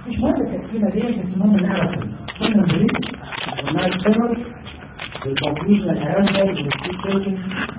مش مهم التقسيمه دي بس المهم نعرف كنا نريد والنايت سيرور والكونكلوجن الارانجل والستيك سيرجن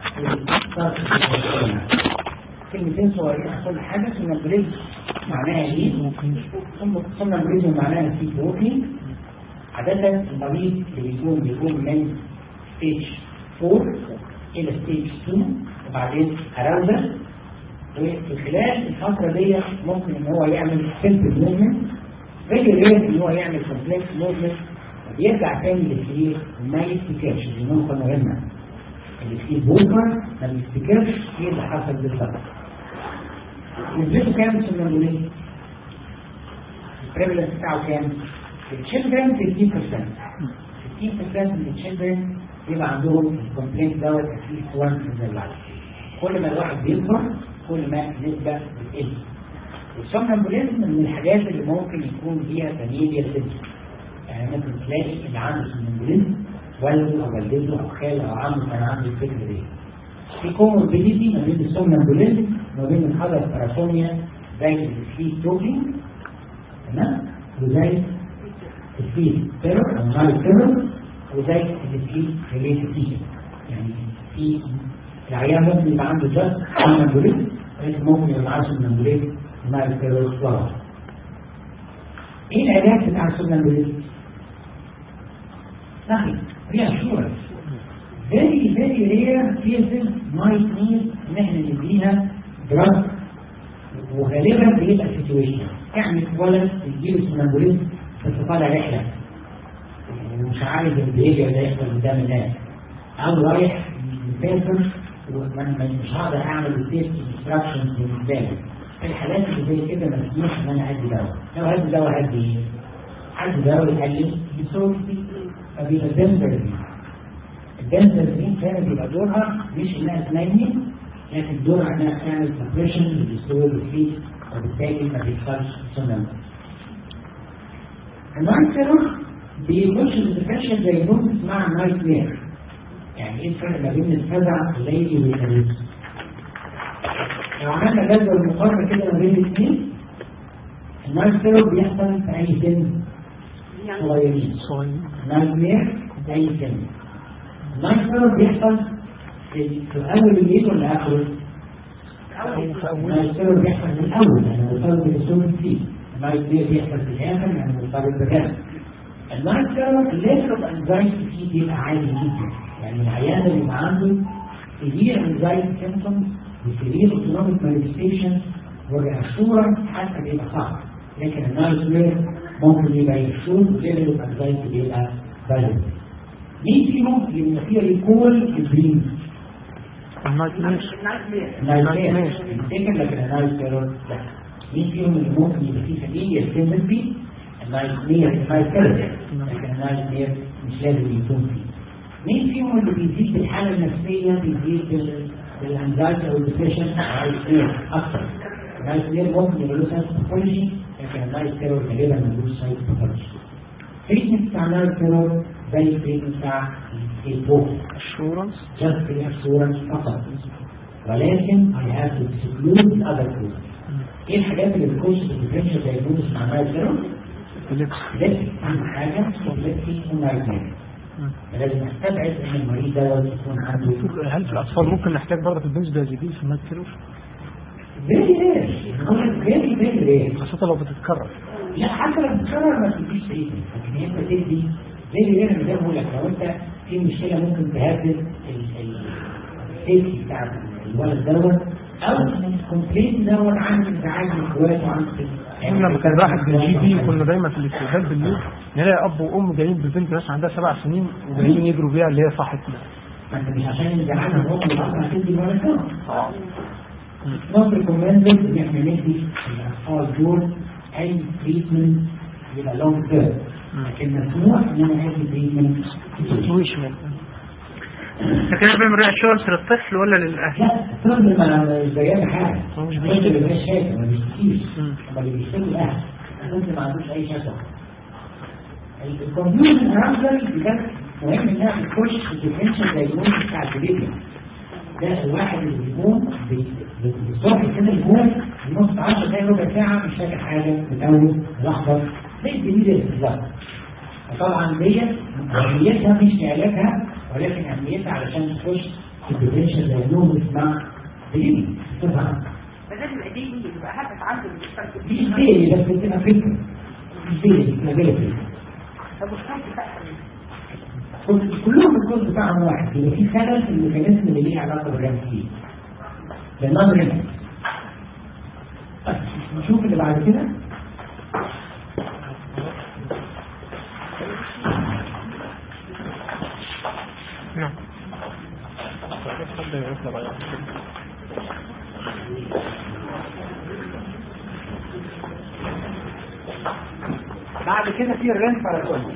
كلمتين صغيرين عن كل حاجه ثم البريد معناها ايه؟ ثم البريد معناها ستيك ووكينج عادة المريض اللي بيكون بيكون من ستيج 4 إلى ستيج 2 وبعدين أراوزل وفي خلال الفترة دي ممكن إن هو يعمل سيمبل موفمنت فيري رير إن هو يعمل كومبلكس موفمنت وبيرجع تاني للسرير وما يفتكرش دي نقطة مهمة اللي فيه بوكر ما بيفتكرش ايه اللي حصل بالظبط. نسبته كام في المنظومية؟ البريفلنس بتاعه كام؟ التشيلدرن 15% 15% من التشيلدرن يبقى عندهم الكومبلينت دوت اتليست 1 من اللايف كل ما الواحد بيكبر كل ما النسبه بتقل والسومنامبوليزم من الحاجات اللي ممكن يكون فيها فاميليا سيستم يعني ممكن تلاقي اللي عنده سومنامبوليزم والده او والدته او خاله او عمه كان عنده الفكره دي في كوموربيديتي ما بين السومنامبوليزم وما بين الحاله الباراسونيا زي السليب توكينج تمام وزي السليب تيرور او نايت تيرور وزي السليب ريليتد تيشن يعني في العيان ممكن يبقى عنده جاست سومنامبوليزم ولكن ممكن يبقى معاه سومنامبوليزم نايت تيرور فلاور ايه العلاج بتاع السومنامبوليزم؟ nothing reassurance very very rare cases might need ان احنا نديها drug وغالبا بيبقى situation يعني ولد يجيله سنابوليزم بس طالع رحله ومش عارف البيهيفير ده يحصل قدام الناس او رايح مسافر ومش هقدر اعمل السيف انستراكشنز بالنسبه لي في الحالات اللي زي كده ما تسمحش ان انا ادي دواء لو هدي دواء هدي ايه؟ هدي دواء يقلل بصوتي فبيبقى الدنزرزين الدنزرزين كانت بيبقى دورها مش انها تنمي لكن دورها انها تعمل سبريشن للدستور الفيس وبالتالي ما بيحصلش سونام النايت تيرور بيخش الديفرنشال دايجنوستس مع النايت مير يعني ايه الفرق ما بين الفزع الليلي والكابوس لو عملنا جدول مقارنه كده ما بين الاثنين النايت تيرور بيحصل في اي سن صغيرين نايتمير اي سن النايتمير بيحصل في اول الليل ولا اخره؟ النايتمير بيحصل من الاول يعني مرتبط بالسوم فيه النايتمير بيحصل في الاخر يعني مرتبط بكذا النايتمير الليفل اوف انزايتي فيه بيبقى عالي جدا يعني العيان اللي يبقى عنده severe anxiety symptoms وسيفير autonomic manifestations والريأشورنس حتى بيبقى صعب لكن النايتمير ممكن يبقى يشوف ليفل اوف انزايتي بيبقى بالغ مين فيهم اللي بيصير كل الدريم؟ النايت مير النايت مير تفتكر لكن النايت تيرور لا مين فيهم اللي ممكن يبقى فيه فاميليا تندنسي؟ النايت مير النايت تيرور لكن النايت مير مش لازم يكون فيه مين فيهم اللي بيزيد بالحالة النفسية بيزيد بالانزايتي او الديبريشن النايت مير اكثر النايت مير ممكن يبقى له ساينس باثولوجي لكن النايت تيرور غالبا ملوش ساينس باثولوجي تريتمنت بتاع النايت تيرور زي التريتمنت بتاع البوك اشورنس just reassurance فقط ولكن I have to exclude other causes ايه الحاجات اللي بتخش في الديفرنشال دايجنوستس مع النايت تيرور؟ لازم اهم حاجه كومبلكسي ونايت مير لازم استبعد ان المريض دوت يكون عنده هل في الاطفال ممكن نحتاج برضه في البنزودازيبين في النايت تيرور؟ فيري رير فيري فيري رير خاصة لو بتتكرر لا حتى لو بتكرر ما تديش تريتمنت لكن هي انت تدي زي اللي انا زي ما بقول لك لو انت في مشكله ممكن تهدد السيفتي بتاع الولد دوت او كومبليت دوت عن انزعاج من اخواته وعن احنا لما كان راحت بالجي بي كنا دايما في الاستقبال بالليل نلاقي اب وام جايين بالبنت بس عندها سبع سنين وجايين يجروا بيها اللي هي صاحبتنا ما انت مش عشان انزعاج من الام اصلا هتدي الولد دوت نوت ريكومندد ان احنا ندي الاطفال دول اي تريتمنت يبقى لونج تيرم لكن مسموح ان انا ادي تريتمنت سيتويشنال لكن انا بعمل ريأشورنس للطفل ولا للاهل؟ لا الطفل ما مش بيعمل حاجه هو مش الطفل بيشتكي. اللي مش شايف ما بيشتكيش مم. هما اللي بيشتكي الاهل الطفل ما عندوش اي شكوى الكونفيوجن ارانجل بجد مهم انها بتخش في الديفرنشال دايجنوستس بتاع البيبي ده الواحد اللي بيقوم بي- بي- الصبح كده يقوم نص 10 دقايق ربع ساعة مش فاكر حاجة بتقوله لحظة زي الجديد بالظبط فطبعا ديت أهميتها مش لعلاجها ولكن أهميتها علشان تخش في الديفرنشال دايجنوزس مع بليدنج تفهم فلازم ايديه يبقى هدف عنده المستقبل مش ديلي بس بتبقى فكرة مش ديلي بتبقى ديلي طب والصوت بقى كل- كلهم الكود بتاعهم واحد يبقى في خلل في الميكانيزم اللي ليه علاقه بالرمسيس بالنظر هنا طيب نشوف اللي بعد كده نعم حد يعرف لغاية بعد كده في الرين باراسوميا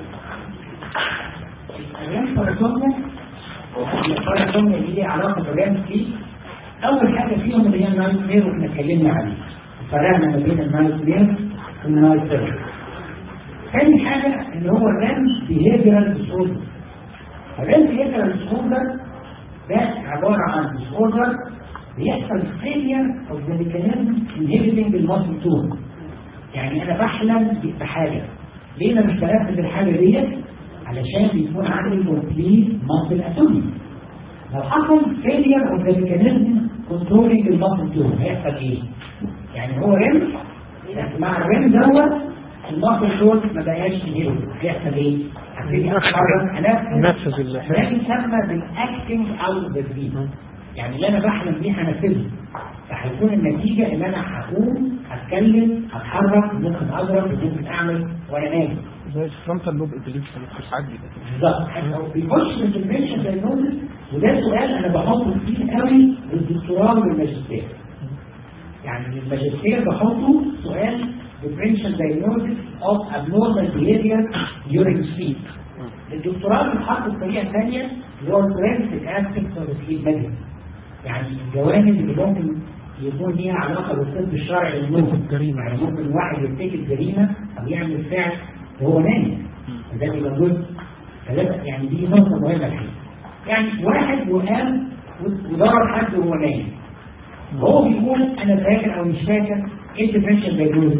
الرين باراسوميا الباراسوميا اللي ليها علاقه بالرين سي اول حاجه فيهم اللي هي النايت مير واحنا اتكلمنا عليه فرقنا ما بين النايت مير والنايت مير ثاني حاجه اللي هو الرين بيهيفيرال ديسوردر الرين بيهيفيرال ديسوردر ده عباره عن ديسوردر بيحصل failure of the mechanism inhibiting the muscle tone يعني انا بحلم بحاجه ليه انا مش بنفذ الحاجه ديت علشان بيكون عندي كومبليت ماسل اتومي لو حصل فيلير اوف ذا ميكانيزم كنترولينج الماسل تون هيحصل ايه؟ يعني هو ريم مع الريم دوت الماسل تون ما بقاش يهيرو هيحصل ايه؟ هبتدي اتحرك انفذ نفذ الحاجة. ده يسمى بالاكتنج اوت ذا دريم يعني اللي انا بحلم بيه هنفذه فهيكون النتيجه ان انا هقوم هتكلم هتحرك ممكن اضرب ممكن اعمل وانا نايم زي الفرونتال لوب ابليبس اللي في ساعات بيبقى كده. بالظبط هو بيخش في الديفرنشال دايجنوزس وده سؤال انا بحطه كتير قوي للدكتوراه والماجستير يعني الماجستير بحطه سؤال differential diagnosis of abnormal behavior during sleep الدكتوراه بتحط بطريقه ثانيه اللي هو forensic aspects of sleep medicine يعني الجوانب اللي ممكن يكون ليها علاقه بالطب الشرعي للنوم الجريمة. يعني ممكن واحد يرتكب جريمه او يعمل فعل وهو نايم وده بيبقى جزء فده يعني دي نقطه مهمه الحقيقه يعني واحد وقام وضرب حد وهو نايم هو بيقول انا فاكر او مش فاكر ايه الديفرنشال دايجنوز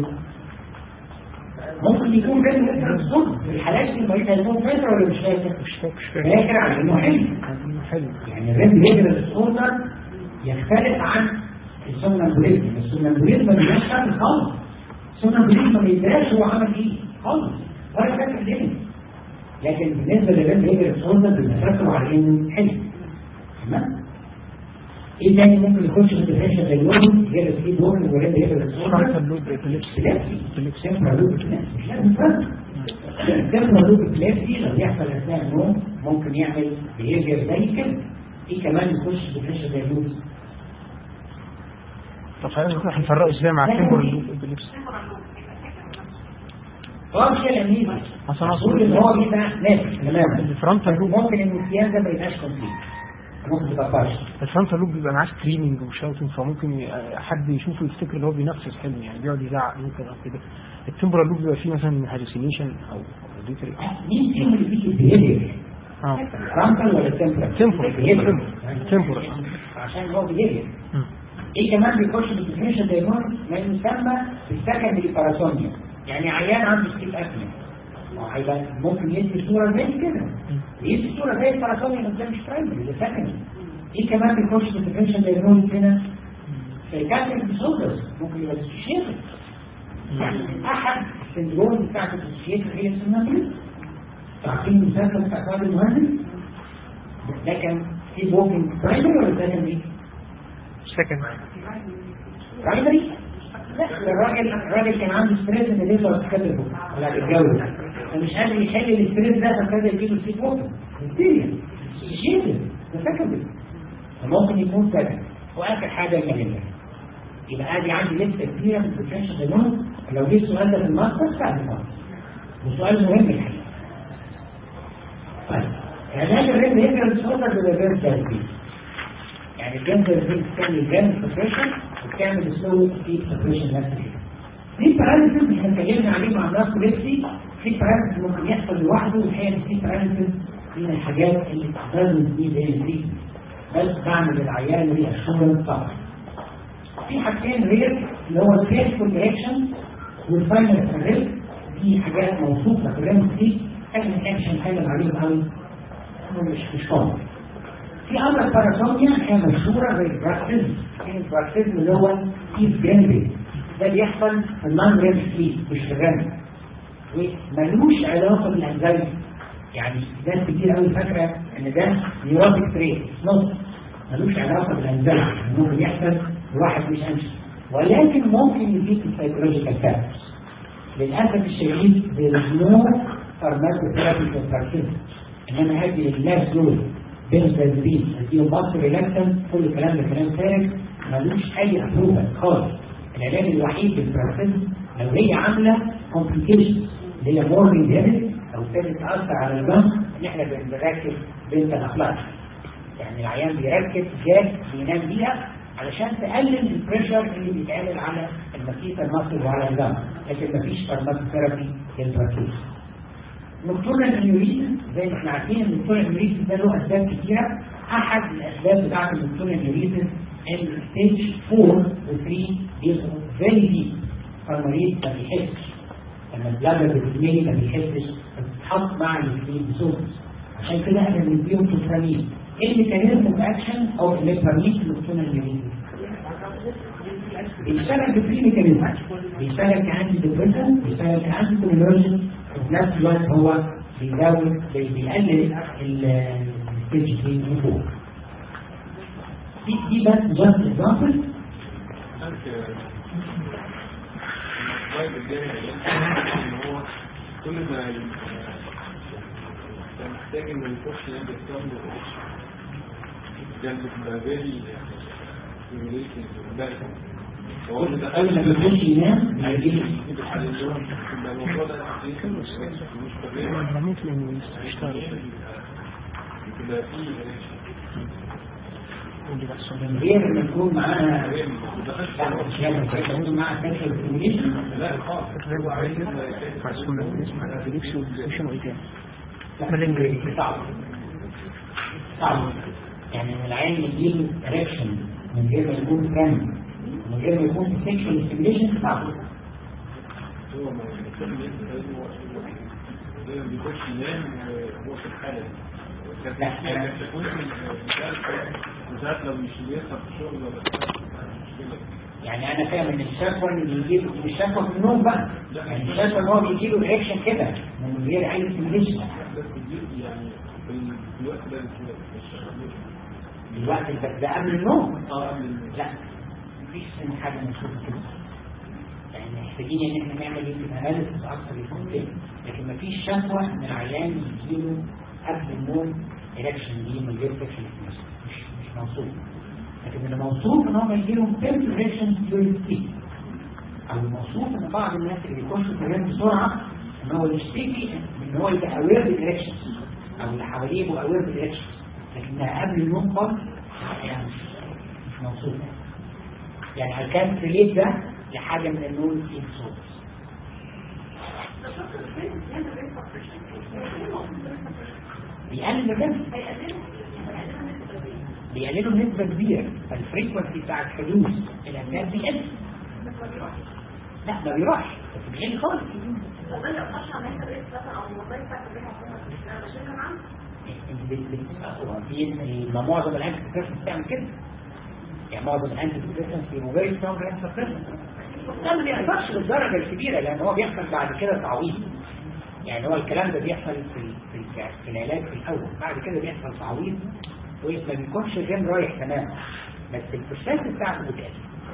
ممكن يكون فاكر مثلا الصدق في الحالات دي المريض هيكون فاكر ولا مش فاكر مش فاكر مش فاكر فاكر على انه حلم حلو يعني الريد ليجر ديسوردر يختلف عن السومنامبوليزم السومنامبوليزم ما بيبقاش فاكر خالص السومنامبوليزم ما بيبقاش هو عمل ايه خالص ولا فاكر ليه لكن بالنسبه للريد ليجر ديسوردر بيبقى فاكره على انه حلم تمام ايه تاني ممكن يخش في الديفرنشال دايجنوز غير السليب وورك والريد ليجر ديسوردر فرونتال لوب ابليبس سيمبرال لوب ابيليبسي مش لازم فرق سيمبرال لوب ابيليبسي لو بيحصل اثناء النوم ممكن يعمل بيهيفير زي كده في كمان يخش في الديفرنشال دايجنوز طب خلينا نشوف هنفرقه ازاي مع التمبرال لوب ابليبس بارشال امنيزيا عشان أقصد اقول ان هو بيبقى ناسي تماما الفرونتال لوب ممكن النسيان ده ما يبقاش كومبليت ممكن يبقى بارشال الفرونتال لوب بيبقى معاه سكريمنج وشاوتنج فممكن ي- حد يشوفه يفتكر ان هو بينفذ حلم يعني بيقعد يزعق ممكن او كده التمبرال لوب بيبقى فيه مثلا هالوسينيشن او auditory. مين فيهم اللي فيه البيهيفير؟ اه فرانتال ولا تمبرال؟ تمبرال تمبرال عشان هو بيهيفير مم. ايه كمان بيخش في الديفينيشن دايجنوز ما يسمى بالسكندري باراسونيا يعني عيان عنده سليب ابنيا ما هو هيبقى ممكن يدي صوره زي كده يدي صوره زي الباراسونيا بس ده مش برايمري ده سكندري ايه كمان بيخش في الديفينيشن دايجنوز هنا سايكاتريك ديسوردرز ممكن يبقى ديسوشيتد يعني احد السندروم بتاعت الديسوشيتد هي السنابلس عارفين المسلسل بتاع خالد المهندس ده كان في بوكينج برايمري ولا ده كان ايه؟ سكند برايمري لا الراجل الراجل كان عنده ستريس ان ليه ولا كاتبه ولا بيتجوز فمش قادر يحل الاستريس ده فابتدى يجيله سيك ووتر بكتيريا شيء ده سكندري ممكن يكون سكند واخر حاجه الماليه يبقى ادي عندي لسه كبيره من البوتنشال دايجنوز لو جه السؤال ده في الماستر سهل خالص وسؤال مهم الحقيقه طيب علاج الريد هيجر ديسوردر بالريفيرس ثيرابي يعني الجنزر دي بتعمل جنب سبريشن وبتعمل سلو في سبريشن نفس كده في باراليسيس احنا اتكلمنا عليه مع الناس كوليبسي في باراليسيس ممكن يحصل لوحده والحقيقه في باراليسيس من الحاجات اللي لازم دي زي الفري بس بعمل العيان ري اشورنس طبعا في حاجتين رير اللي هو الفيسفول رياكشن والفاينل رير دي حاجات موصوفه في الريم دي احنا ما كانش نتكلم عليهم قوي مش مش فاضي في امر باراسوميا هي مشهوره زي البراكتيزم البراكتيزم اللي هو كيف جنبي ده بيحصل في النون ريم سليب مش في الريم وملوش علاقه بالانزايتي يعني ناس كتير قوي فاكره ان ده نيوروتيك تريت نص ملوش علاقه بالانزايتي ممكن يحصل لواحد مش انشي ولكن ممكن يزيد السايكولوجيكال فاكتورز للاسف الشديد بالنو فارماكوثيرابي في البراكتيزم انما هذه الناس دول بنزازبين اديهم مصر ريلاكتن كل الكلام ده كلام فارغ ملوش اي ابروفل خالص العلاج الوحيد للبراكتيزم لو هي عامله كومبليكيشن اللي هي مورنينج هيبت او ابتدت تاثر على الدم ان احنا بنركب بنت الاخلاق يعني العيان بيركب جاز بينام بيها علشان تقلل البريشر اللي بيتعمل على المسيطة المصري وعلى الدم لكن مفيش فارماكوثيرابي للبراكتيز نكتورنا النيوريزم زي ما احنا عارفين ان نكتورنا النيوريزم ده له اسباب كتيره احد الاسباب بتاعت النكتورنا النيوريزم ان ستيج 4 و 3 بيبقوا فيري ديب فالمريض ما بيحسش لما البلادر بتتملي ما بيحسش بتتحط مع الفليد بسورس عشان كده احنا بنديهم توفرامين ايه الميكانيزم اوف اكشن او الليبرامين في النكتورنا النيوريزم بيشتغل بفري ميكانيزم بيشتغل كأنتي ديبريسن بيشتغل كأنتي كولينرجن وفي نفس الوقت هو بيزود بي- بيقلل الستيج 3 من فوق دي دي بس جاست اكزامبل السلايد الجاي ان هو كل ما انت محتاج انه يخش يعمل ستارت كان بتبقى بالي سيميليشن هو اللي اول ما بيخش ينام بيجي يبقى الموضوع ده مش طبيعي الهرمون لانه يشتغل يبقى فيه اللي بس من غير ما يكون معاها لا مش لازم يكون معاها سكشن ستيميوليشن لا خالص فاسكولا اسمها الافيليكس والديسيشن وايه تاني مالنجري صعب صعب يعني ان العين يجيله اريكشن من غير ما يكون كان من غير ما يكون سكشن ستيميوليشن صعب هو ما بيكون لازم هو دايما بيخش ينام وهو في الحالة دي لا. يعني تكون بالذات لو مش بيسهر في الشغل ولا بتاع، مشكلة يعني انا فاهم ان الشكوى اللي بيجيله مش شكوى في النوم بقى يعني الشكوى ان هو بيجيله رياكشن كده من غير اي ستيميوليشن بس بيجي يعني في ال- في الوقت ده مش مش الوقت ده ده قبل النوم اه قبل ال- لا مفيش إن حاجه مشهوره كده يعني محتاجين ان احنا نعمل يمكن اناليسيس اكتر يكون كده لكن مفيش شكوى ان العيان يجيله قبل النوم اريكشن دي من غير سكشن مش مش موصوف لكن اللي موصوف ان هم يجيلهم تمت اريكشن during sleep او الموصوف ان بعض الناس اللي بيخشوا في الريم بسرعه ان هو يشتكي ان هو يبقى اوير بالاريكشن او اللي حواليه يبقوا اوير بالاريكشن لكنها قبل النوم خالص يعني مش مش موصوفه يعني هل كان ريليت ده لحاجة من النون في الصوت بيقلل الرزق بيقللوا بنسبة كبيرة فالفريكونسي بتاع الحدوث الأسباب بيقل لا ما بيروحش بس بيقل خالص انت بت- بت- هو في ما معظم الانتي ديبريشنز بتعمل كده يعني معظم الانتي ديبريشنز بيبقوا فيري سترونج انتي ده ما بيحصلش للدرجه الكبيره لان هو بيحصل بعد كده تعويض يعني هو الكلام ده بيحصل في ال- في ال- في العلاج في الاول بعد كده بيحصل تعويض كويس ما بيكونش الجيم رايح تماما بس البروسيس بتاعته بتقل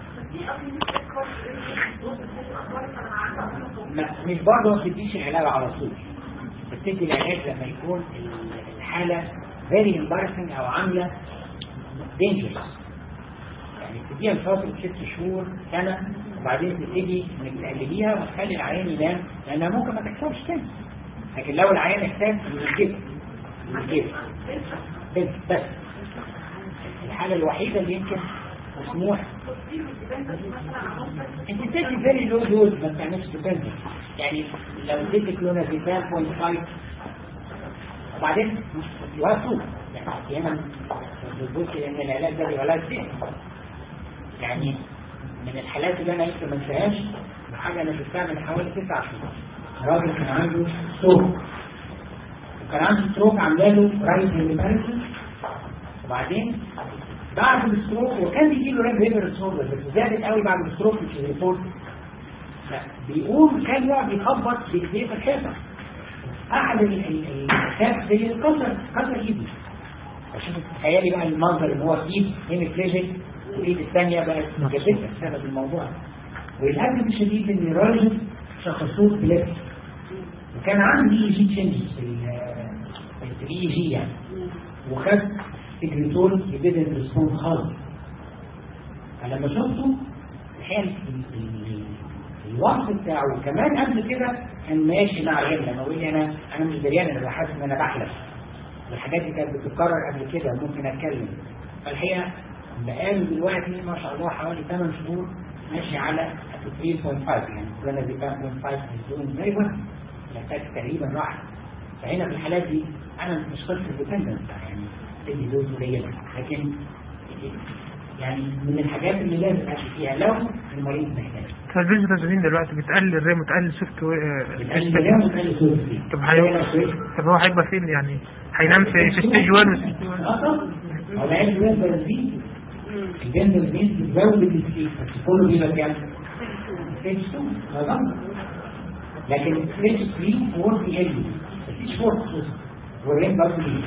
ما- مش برضه ما بتديش العلاج على طول بتدي العلاج لما يكون ال- الحالة very embarrassing أو عاملة dangerous يعني تديها فترة ست شهور سنة وبعدين تبتدي انك تقلبيها وتخلي العيان ينام لأنها ممكن ما تحصلش تاني لكن لو العيان احتاج يجيب يجيب بس بس الحالة الوحيدة اللي يمكن مسموح انت تدي فيري لو دوز ما بتعملش ديبندنت يعني لو اديت كلونازيبام 0.5 وبعدين يوقفوا يعني احيانا بتبص لان العلاج ده علاج تاني يعني من الحالات اللي انا لسه ما انساهاش حاجه انا شفتها من حوالي تسع شهور راجل كان عنده ستروك وكان عنده ستروك عامله له رايت هيميباريسيس وبعدين بعد الستروك وكان بيجي له ريد هيبر ستروك بس زادت قوي بعد الستروك مش الريبورت لا بيقول كان يقعد يخبط بايديه في الحيطه احد الكاس زي كسر كسر ايدي عشان تخيلي بقى المنظر اللي هو ايد هيميبليجيك والايد الثانيه بقت مجدده بسبب الموضوع والألم الشديد ان الراجل شخصوه بلاد وكان عندي اي جي تشينجز في الاي جي يعني وخد سكريتول يبدأ ريسبون خالص فلما شفته الحقيقه الوصف بتاعه كمان قبل كده كان ماشي مع العلم لما يقول لي انا انا مش دريان انا حاسس ان انا بحلم والحاجات دي كانت بتتكرر قبل كده ممكن اتكلم فالحقيقه بقاله دلوقتي ما شاء الله حوالي 8 شهور ماشي على 3.5 يعني كلنا دي 5.5 مليون زي وين محتاج تقريبا راح فهنا في الحالات دي انا مش قصه ديبندنس يعني تدي دوز قليله لكن يعني من الحاجات اللي لازم امشي فيها لو المريض محتاج فالبنزودازولين دلوقتي بتقلل الريم وتقلل سوفت بتقلل الريم وتقلل سوفت طب هي- طب هو هيبقى فين يعني هينام في في ستيج 1 وستيج 2 اه طبعا هو العيال البنزين البنزين بتزود السليب بس كله بيبقى كام؟ ستيج 2 طبعا لكن ستيج 3 4 بيقل ستيج 4 خصوصا والرين برضه بيقل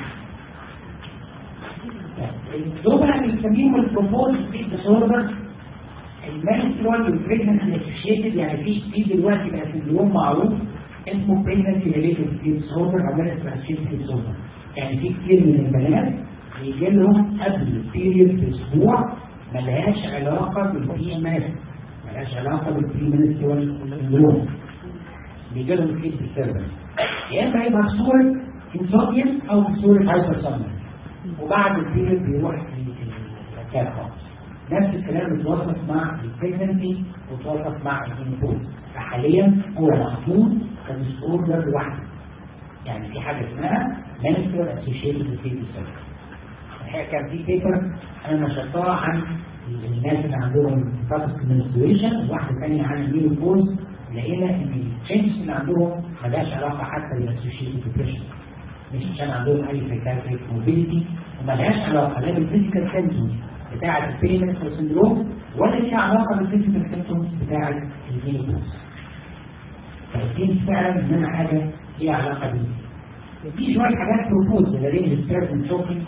دول بقى بنسميهم البروبوز سبيد ديسوردر المانسترال والبريجنسي اسوشيتد يعني في في دلوقتي بقى سندروم معروف اسمه بريجنسي ريليتد سبيد ديسوردر او مانسترال اسوشيتد ديسوردر يعني في كتير من البنات بيجي لهم قبل البيريود باسبوع ملهاش علاقه بالبي ام اس ملهاش علاقه بالبري منسترال سندروم بيجي لهم سبيد ديسوردر يا اما يبقى في صوره انسومنيا او في صوره هايبرسومنيا وبعد البيريود بيروح الاتاك خالص نفس الكلام بيتوصف مع البريجنسي وتوصف مع الانفوز فحاليا هو محطوط كديسوردر لوحده يعني في حاجه اسمها منسترال اسوشيتد ديزيز الحقيقه كان في بيبر انا نشرتها عن الناس اللي عندهم فتره المنستريشن واحده ثانيه عن المينوبوز لقينا ان التشينجز اللي عندهم ملهاش علاقه حتى بالاسوشيتد ديبريشن مش عشان عندهم اي سايكاتريك موبيليتي وملهاش علاقه لا بالفيزيكال سيمتومز بتاعه البيمنت سندروم ولا ليها علاقه بالفيزيكال سيمتومز بتاعه المينوبوز فالدين فعلا انما حاجه ليها علاقه بيه في شويه حاجات بروبوز زي رينج ستريس اند شوكينج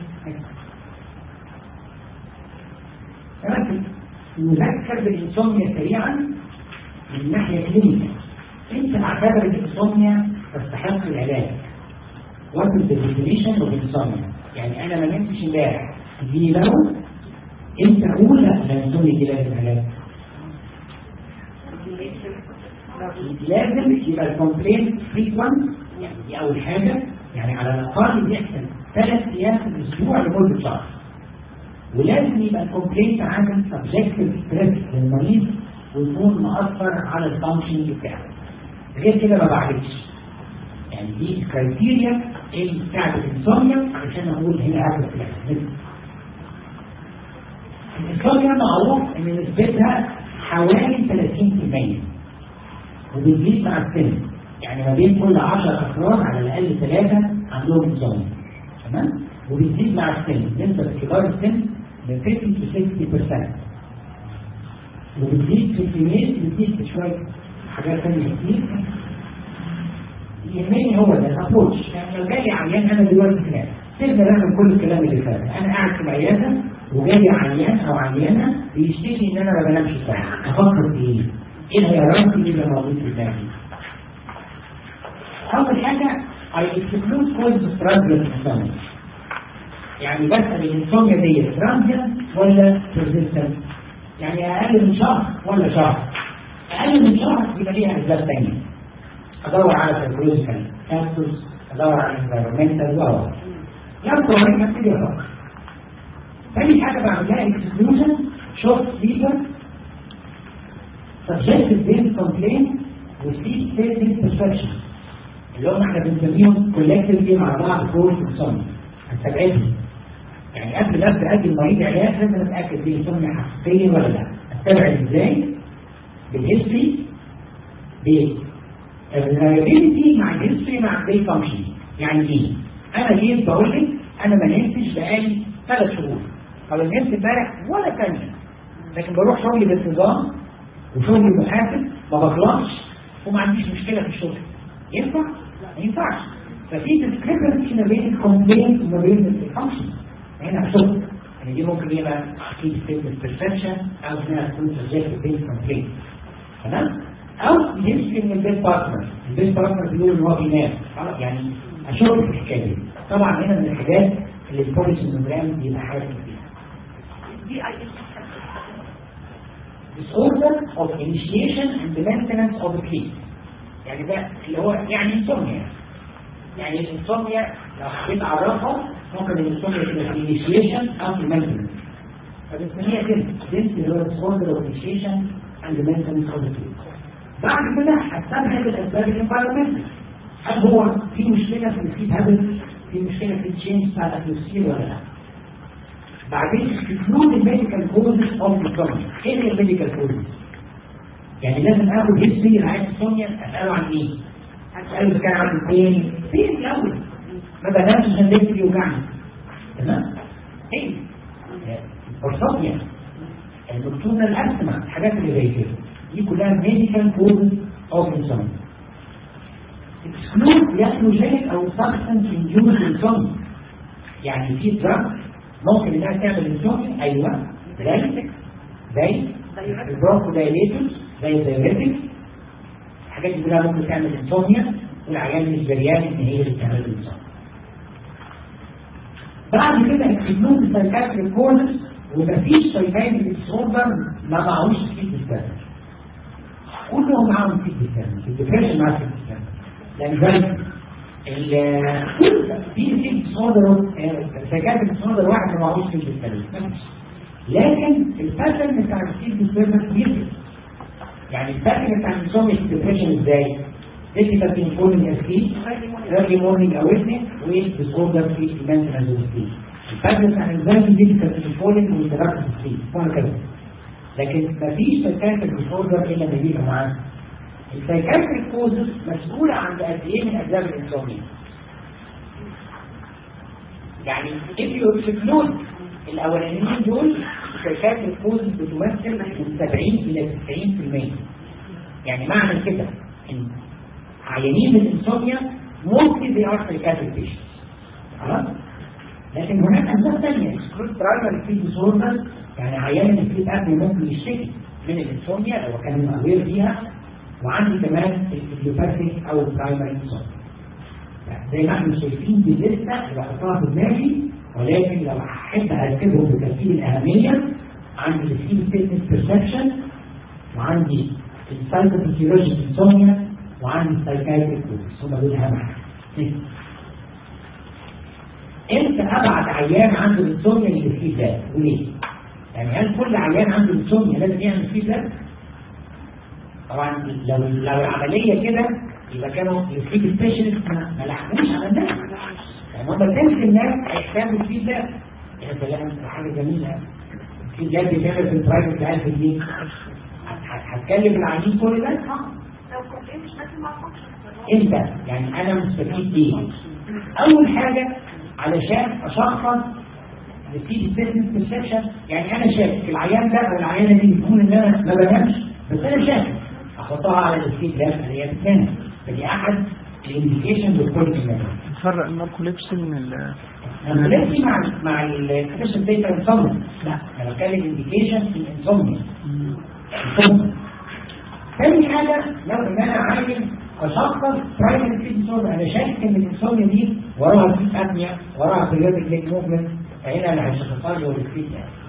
ولكن نذكر بالانسوميا سريعا من ناحيه كلينيكال انت معتبر الانسوميا تستحق العلاج وات از ذا ديفينيشن اوف انسوميا يعني انا ما نمتش امبارح تجيني دواء انت اقول لا ده انسوميا دي لازم علاج لازم يبقى الكومبلين فريكوانت يعني دي اول حاجه يعني على الاقل بيحصل ثلاث ايام في الاسبوع لمده شهر ولازم يبقى الكومبلين عامل سبجكتيف ستريس للمريض ويكون مأثر على الفانكشن بتاعه غير كده ما بعالجش يعني دي الكرايتيريا اللي بتاعت الانسوميا علشان اقول هنا عدد الاسباب الانسوميا معروف ان نسبتها حوالي 30% وبتزيد مع السن يعني ما بين كل 10 افراد على الاقل ثلاثه عندهم انسوميا تمام وبتزيد مع السن نسبه كبار السن من 50 to 60% وبتزيد في الكميات بتزيد في شويه حاجات ثانيه كتير يهمني هو ده الابروتش يعني لو جالي عيان انا دلوقتي كده سيبنا نعمل كل الكلام اللي فات انا قاعد في العياده وجالي عيان او عيانه بيشتكي ان انا ما بنامش كويس افكر في ايه؟ ايه الهيراركي اللي موجود في دماغي؟ اول حاجه I exclude causes of transient insomnia يعني بسأل الانسوميا دي transient ولا persistent يعني اقل من شهر ولا شهر اقل من شهر يبقى ليها اسباب ثانيه ادور على psychological factors ادور على environmental وهو يبقى هيك ابتدي افكر تاني حاجه بعملها exclusion short sleeper subjective based complaint وسليب ستيت perception اللي هم احنا بنسميهم collectively مع بعض كورس insomnia هستبعدهم يعني قبل ما ابدا ادي المريض علاج لازم اتاكد دي سمنه حقيقيه ولا لا استبعد ازاي بالهيستوري بالريلابيلتي مع الهيستوري مع البي فانكشن يعني ايه انا جيت بقول لك انا ما نمتش بقالي ثلاث شهور او نمت امبارح ولا ثانيه لكن بروح شغلي بانتظام وشغلي محاسب ما بغلطش وما عنديش مشكله في الشغل ينفع؟ ما ينفعش ففي ديسكريبنسي ما بين الكومبلين وما بين الفانكشن هنا شغل يعني دي ممكن يبقى في ستيتمنت بيرسبشن او انها تكون سبجكت بين كومبلين تمام؟ او يمشي من البيت بارتنر البيت بارتنر بيقول ان هو بينام خلاص يعني اشوف في الحكايه دي طبعا هنا من الحاجات اللي البوليسي نوجرام بيبقى حاسس فيها دي اي disorder of initiation and the maintenance of the sleep يعني ده اللي هو يعني insomnia يعني الانسوميا لو حبيت اعرفها ممكن الانسوميا تبقى في initiation او في maintenance فبنسميها كده this اللي هو disorder of initiation and the maintenance of the sleep بعد كده هستبعد الاسباب الانفايرمنت هل هو في مشكله في السليب هابت في مشكله في التشينج بتاع الاتموسفير ولا لا بعدين exclude الميديكال كوزز اوف الكومن ايه هي الميديكال كوزز؟ يعني لازم اخد هيستوري لعيب سونيا اساله عن ايه؟ اساله اذا كان عنده فين فين الاول ما بنامش عشان ليه بيوجعني تمام؟ ايه؟ البرصوميا الدكتور الاسمى الحاجات اللي زي كده دي كلها ميديكال كوزز اوف انسوميا exclude ياتروجينيك او سبستنس induced انسوميا يعني في دراج ممكن انها تعمل انسوميا ايوه زي زي البرونكو دايليتوس زي الدايوريتكس الحاجات دي كلها ممكن تعمل انسوميا والعيان مش دريان ان هي اللي بتعمل الانسوميا بعد كده اكسبلود السايكاتريك كوزز ومفيش سايكاتريك ديسوردر ما معهوش سكيب ديستانس كلهم معاهم سكيب ديستانس الديبريشن معاه سكيب ديستانس لان ذلك في سكيب ديسوردر السايكاتريك ديسوردر واحد ما معهوش سكيب ديستانس لكن الباترن بتاع السكيب ديستانس بيفرق يعني الباترن بتاع الانسوميا في الديبريشن ازاي؟ difficult in falling asleep, early morning awakening, with disorder sleep maintenance of sleep. الفجر عن الزمن difficult in falling with rapid sleep وهكذا. لكن مفيش سايكاتريك ديسوردر الا لما يجي معاه. السايكاتريك كوزز مسؤولة عن قد ايه من اسباب الانسوميا. يعني if you exclude الاولانيين دول السايكاتريك كوزز بتمثل من 70 الى 90% يعني معنى كده ان عيانين الانسوميا ممكن they are psychiatric patients خلاص لكن هناك اسباب ثانيه exclude primary sleep disorder يعني عيان السليب ابني ممكن يشتكي من الانسوميا لو كان اوير فيها وعندي كمان الفيلوباثيك او البرايمري انسوميا زي ما احنا شايفين دي لسه اللي بحطها في دماغي ولكن لو احب اركبهم بترتيب الاهميه عندي السليب ستيتمنت بيرسبشن وعندي السايكوفيسيولوجيك انسوميا وعندي السايكايتريك كورس هم دول اهم حاجه امتى ابعت عيان عنده انسوميا للفيدباك وليه؟ يعني هل كل عيان عنده انسوميا لازم يعمل فيدباك؟ طبعا لو لو العمليه كده يبقى كانوا الفيد سبيشالست ما لحقوش على الناس يعني هم تلت الناس هيحتاجوا الفيدباك يا سلام ده حاجه جميله الفيدباك بيتعمل في البرايفت ب 1000 جنيه هتكلم العميل كل ده؟ لو كنت ايه مش لازم ما انت يعني انا مستفيد ايه اول حاجة علشان اشخص السيدي ستيتمنت بيرسبشن يعني انا شاكك العيان ده او العيانه دي بتقول ان انا ما بنامش بس انا شاكك احطها على السيد ده اللي هي الثاني فدي احد الانديكيشن للكل كمان نفرق الناركوليبسي من ال انا دلوقتي مع مع الكتشن داتا انسومنيا لا انا بتكلم انديكيشن في الانسومنيا ثاني حاجة لو ان انا عايز اشخص برايمري سليب ديسوردر انا شايف ان الانسوميا دي وراها سليب ابنيا وراها بيريودك ليك موفمنت فهنا اللي هيشخصها لي هو السليب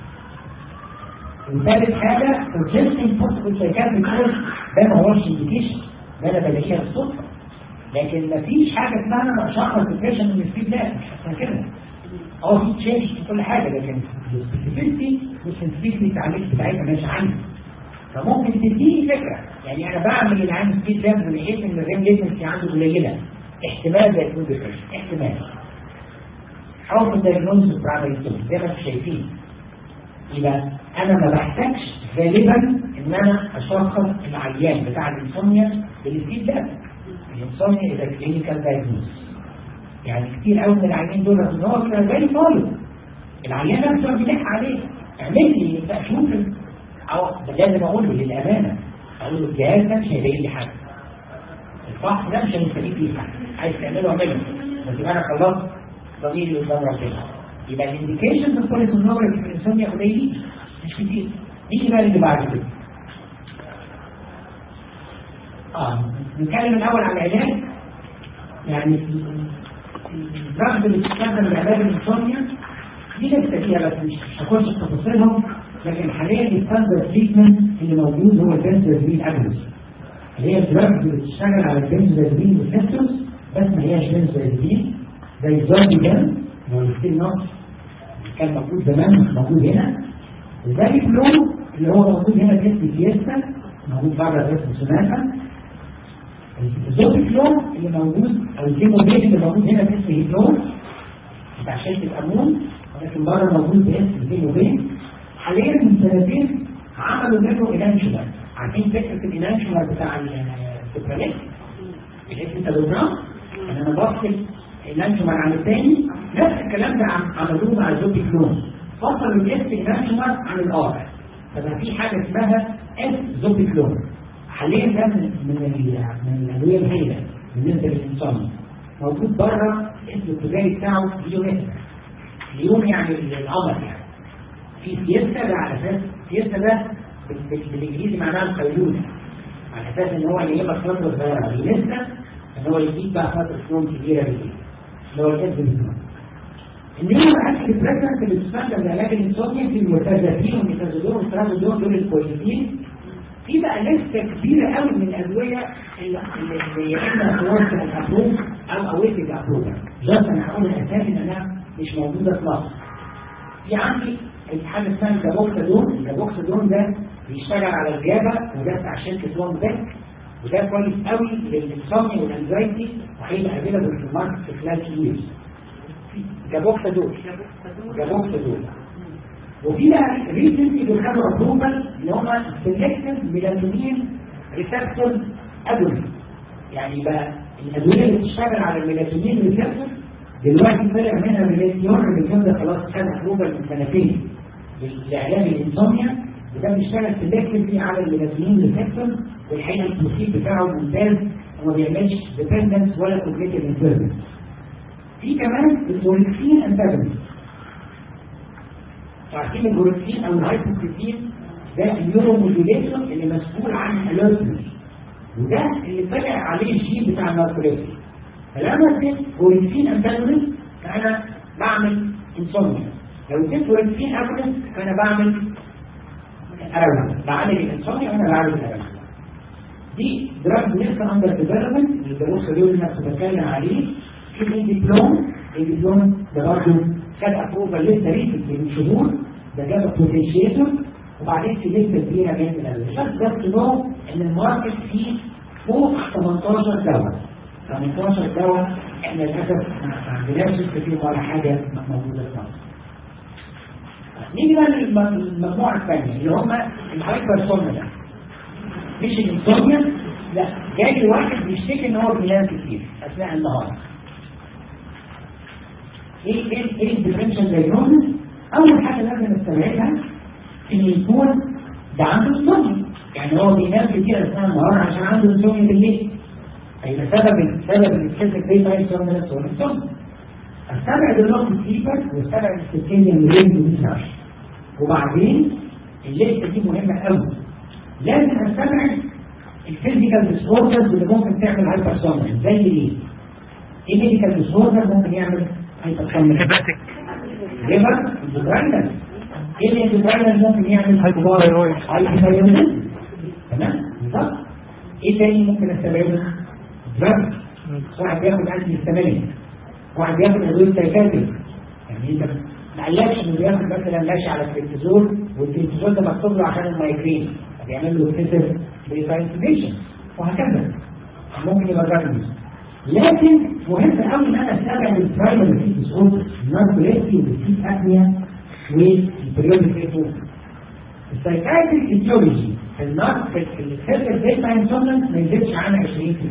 وثالث حاجة suggesting possible psychiatric cause ده ما هوش انديكيشن ده انا بلاقيها بالصدفة لكن مفيش حاجة اسمها انا اشخص ديبريشن من السليب لا مش حاسة كده اه في تشينج في كل حاجة لكن السبيسيفيتي والسنسيتيفيتي التعليق بتاعتها ماشي عندي فممكن تديني فكرة يعني انا بعمل اللي عندي سبيد لاب ولقيت ان الريم ليتنسي عنده قليلة احتمال ده يكون ديبريشن احتمال او في الدايجنوز برايمري انسومنيا زي ما انتم شايفين يبقى انا ما بحتاجش غالبا ان انا اشخص العيان بتاع الانسوميا بالفيد ده الانسوميا اذا كلينيكال دايجنوز يعني كتير قوي من العيانين دول ان هو كان زي طالب العيان نفسه بيلح عليه اعمل لي شوف او لازم اقول له للامانه اقول له الجهاز ده مش هيلاقي لي حاجه الفحص ده مش هنستفيد فيه حاجه عايز تعمله اعمله بس يبقى انا خلاص ضميري قدام ربنا يبقى الانديكيشن في البوليس النمر في الانسانيه قليلين مش كتير نيجي بقى اللي بعد كده اه نتكلم الاول عن العلاج يعني الرغم اللي بتستخدم العلاج الانسانيه دي لسه فيها بس مش هخش في تفاصيلهم لكن حاليا الستاندرد تريتمنت اللي موجود هو البنسلازين اجنس اللي هي الدراجز اللي بتشتغل على البنسلازين ريسبتورز بس ما هياش بنسلازين زي الزومبي ده اللي هو الستيل نوت كان موجود زمان مش موجود هنا زي فلو اللي هو موجود هنا في اسم فيستا موجود بره في اسم سوناتا الزومبي فلو اللي موجود او الكيموبيل اللي موجود هنا في اسم هيدرو بتاع شركه الامون ولكن بره موجود باسم الكيموبيل حاليا من سنتين عملوا منه انانشولار عارفين فكره الانانشولار بتاع السكريات الاسم تدوبرام ان انا بفصل الانانشولار عن الثاني نفس الكلام ده عملوه مع الزوبي كلون فصلوا الاس انانشولار عن الار فبقى في حاجه اسمها اس زوبي كلون حاليا ده من من من الادويه الهائله بالنسبه للانسان موجود بره الاسم التجاري بتاعه ليونيتا ليون يعني القمر يعني في سياسة ده على اساس سياسة ده بالانجليزي معناها القيلولة على اساس ان هو يجيبك فترة صغيرة لسه ان هو يجيب بقى فترة نوم كبيرة بالليل اللي هو الاسم بالنوم النيورو اكل بريزنت اللي بتستخدم لعلاج الانسوميا في المرتزقين والميتازودون والترازودون دول الكويسين في بقى لسه كبيرة قوي من الأدوية اللي اللي يا إما توصل الأبروف أو أويتد أبروف جاست أنا هقول الأساس إن أنا مش موجودة في مصر في عندي حاجه اسمها الجابوكسادون الجابوكسادون ده بيشتغل على الجابا وده بتاع شركه وان باك وده كويس قوي للانسوميا والانزايتي وهيبقى افيلابل في الماركت في خلال كيوز جابوكسادون جابوكسادون وفي بقى ريسنتلي بيخدوا ابروفال اللي هم سيلكتيف ميلاتونين ريسبتور ادوية يعني بقى الادويه اللي بتشتغل على الميلاتونين ريسبتور دلوقتي طلع منها ميلاتيون اللي ده خلاص خد ابروفال من سنتين لعلاج الانسوميا وده بيشتغل سيلكتيفلي على الميلاتونين ريسبتور والحقيقه التوصيل بتاعه ممتاز وما بيعملش ديبندنس ولا كوجنيتيف انترفنس في كمان الجوريكسين انتاجونست عارفين الجوريكسين او الهايبوكريتين ده النيورو موديوليتور اللي مسؤول عن الالرتنس وده اللي طلع عليه الجين بتاع الناركوليتي فلما اديت جوريكسين انتاجونست فانا بعمل انسوميا لو اديت جوريكسين اجونست فانا بعمل ارون بعمل الانسوميا وانا بعمل الارون دي دراج لسه اندر ديفلوبمنت الدروس اللي انا كنت بتكلم عليه في الدبلوم الدبلوم ده برضه خد ابروفال لسه ريسنت من شهور ده جاب بوتنشيتور وبعدين في لسه كبيره من الادويه بس نو ان الماركت فيه فوق 18 دواء 18 دواء احنا للاسف ما عندناش لسه فيهم ولا حاجه موجوده في مصر نيجي بقى للمجموعه الثانيه اللي هم الهايبر سومنا مش الانسوميا لا جاي واحد بيشتكي ان هو بينام كتير اثناء النهار ايه ايه ايه الديفرنشال دايجنوستس اول حاجه لازم نستبعدها ان يكون ده عنده انسوميا يعني هو بينام كتير اثناء النهار عشان عنده انسوميا بالليل هيبقى سبب سبب الكلاسيك دي ما يسمى هو الانسوميا استبعد اللوك سليبر واستبعد السكينيا رينج ديسراش وبعدين الليسته دي مهمه قوي لازم استبعد الفيزيكال ديسوردرز اللي ممكن تعمل هايبرسوميا زي ايه؟ ايه ميديكال ديسوردر ممكن يعمل هايبرسوميا؟ هيباتيك ليفر اندوكراينال ايه اللي اندوكراينال ممكن يعمل هايبوثايرويد. هايبوثايرويد تمام بالظبط ايه تاني ممكن استبعده؟ دراج واحد بياخد انتي هيستامينيك واحد بياخد ادويه سايكاتريك يعني انت ما قالكش انه بياخد مثلا ماشي على الكورتيزول والكورتيزول ده مكتوب له عشان المايجرين فبيعمل له كسر بريساينفيشن وهكذا ممكن يبقى جارنيز لكن مهم قوي ان انا اتابع البرايمري ديزيز ديسوردر الناركوليبسي والسيك ابنيا والبريودك ايتوز السايكايتريك ايديولوجي في النار في الفيرتل ديتا انسومنت ما يزيدش عن 20%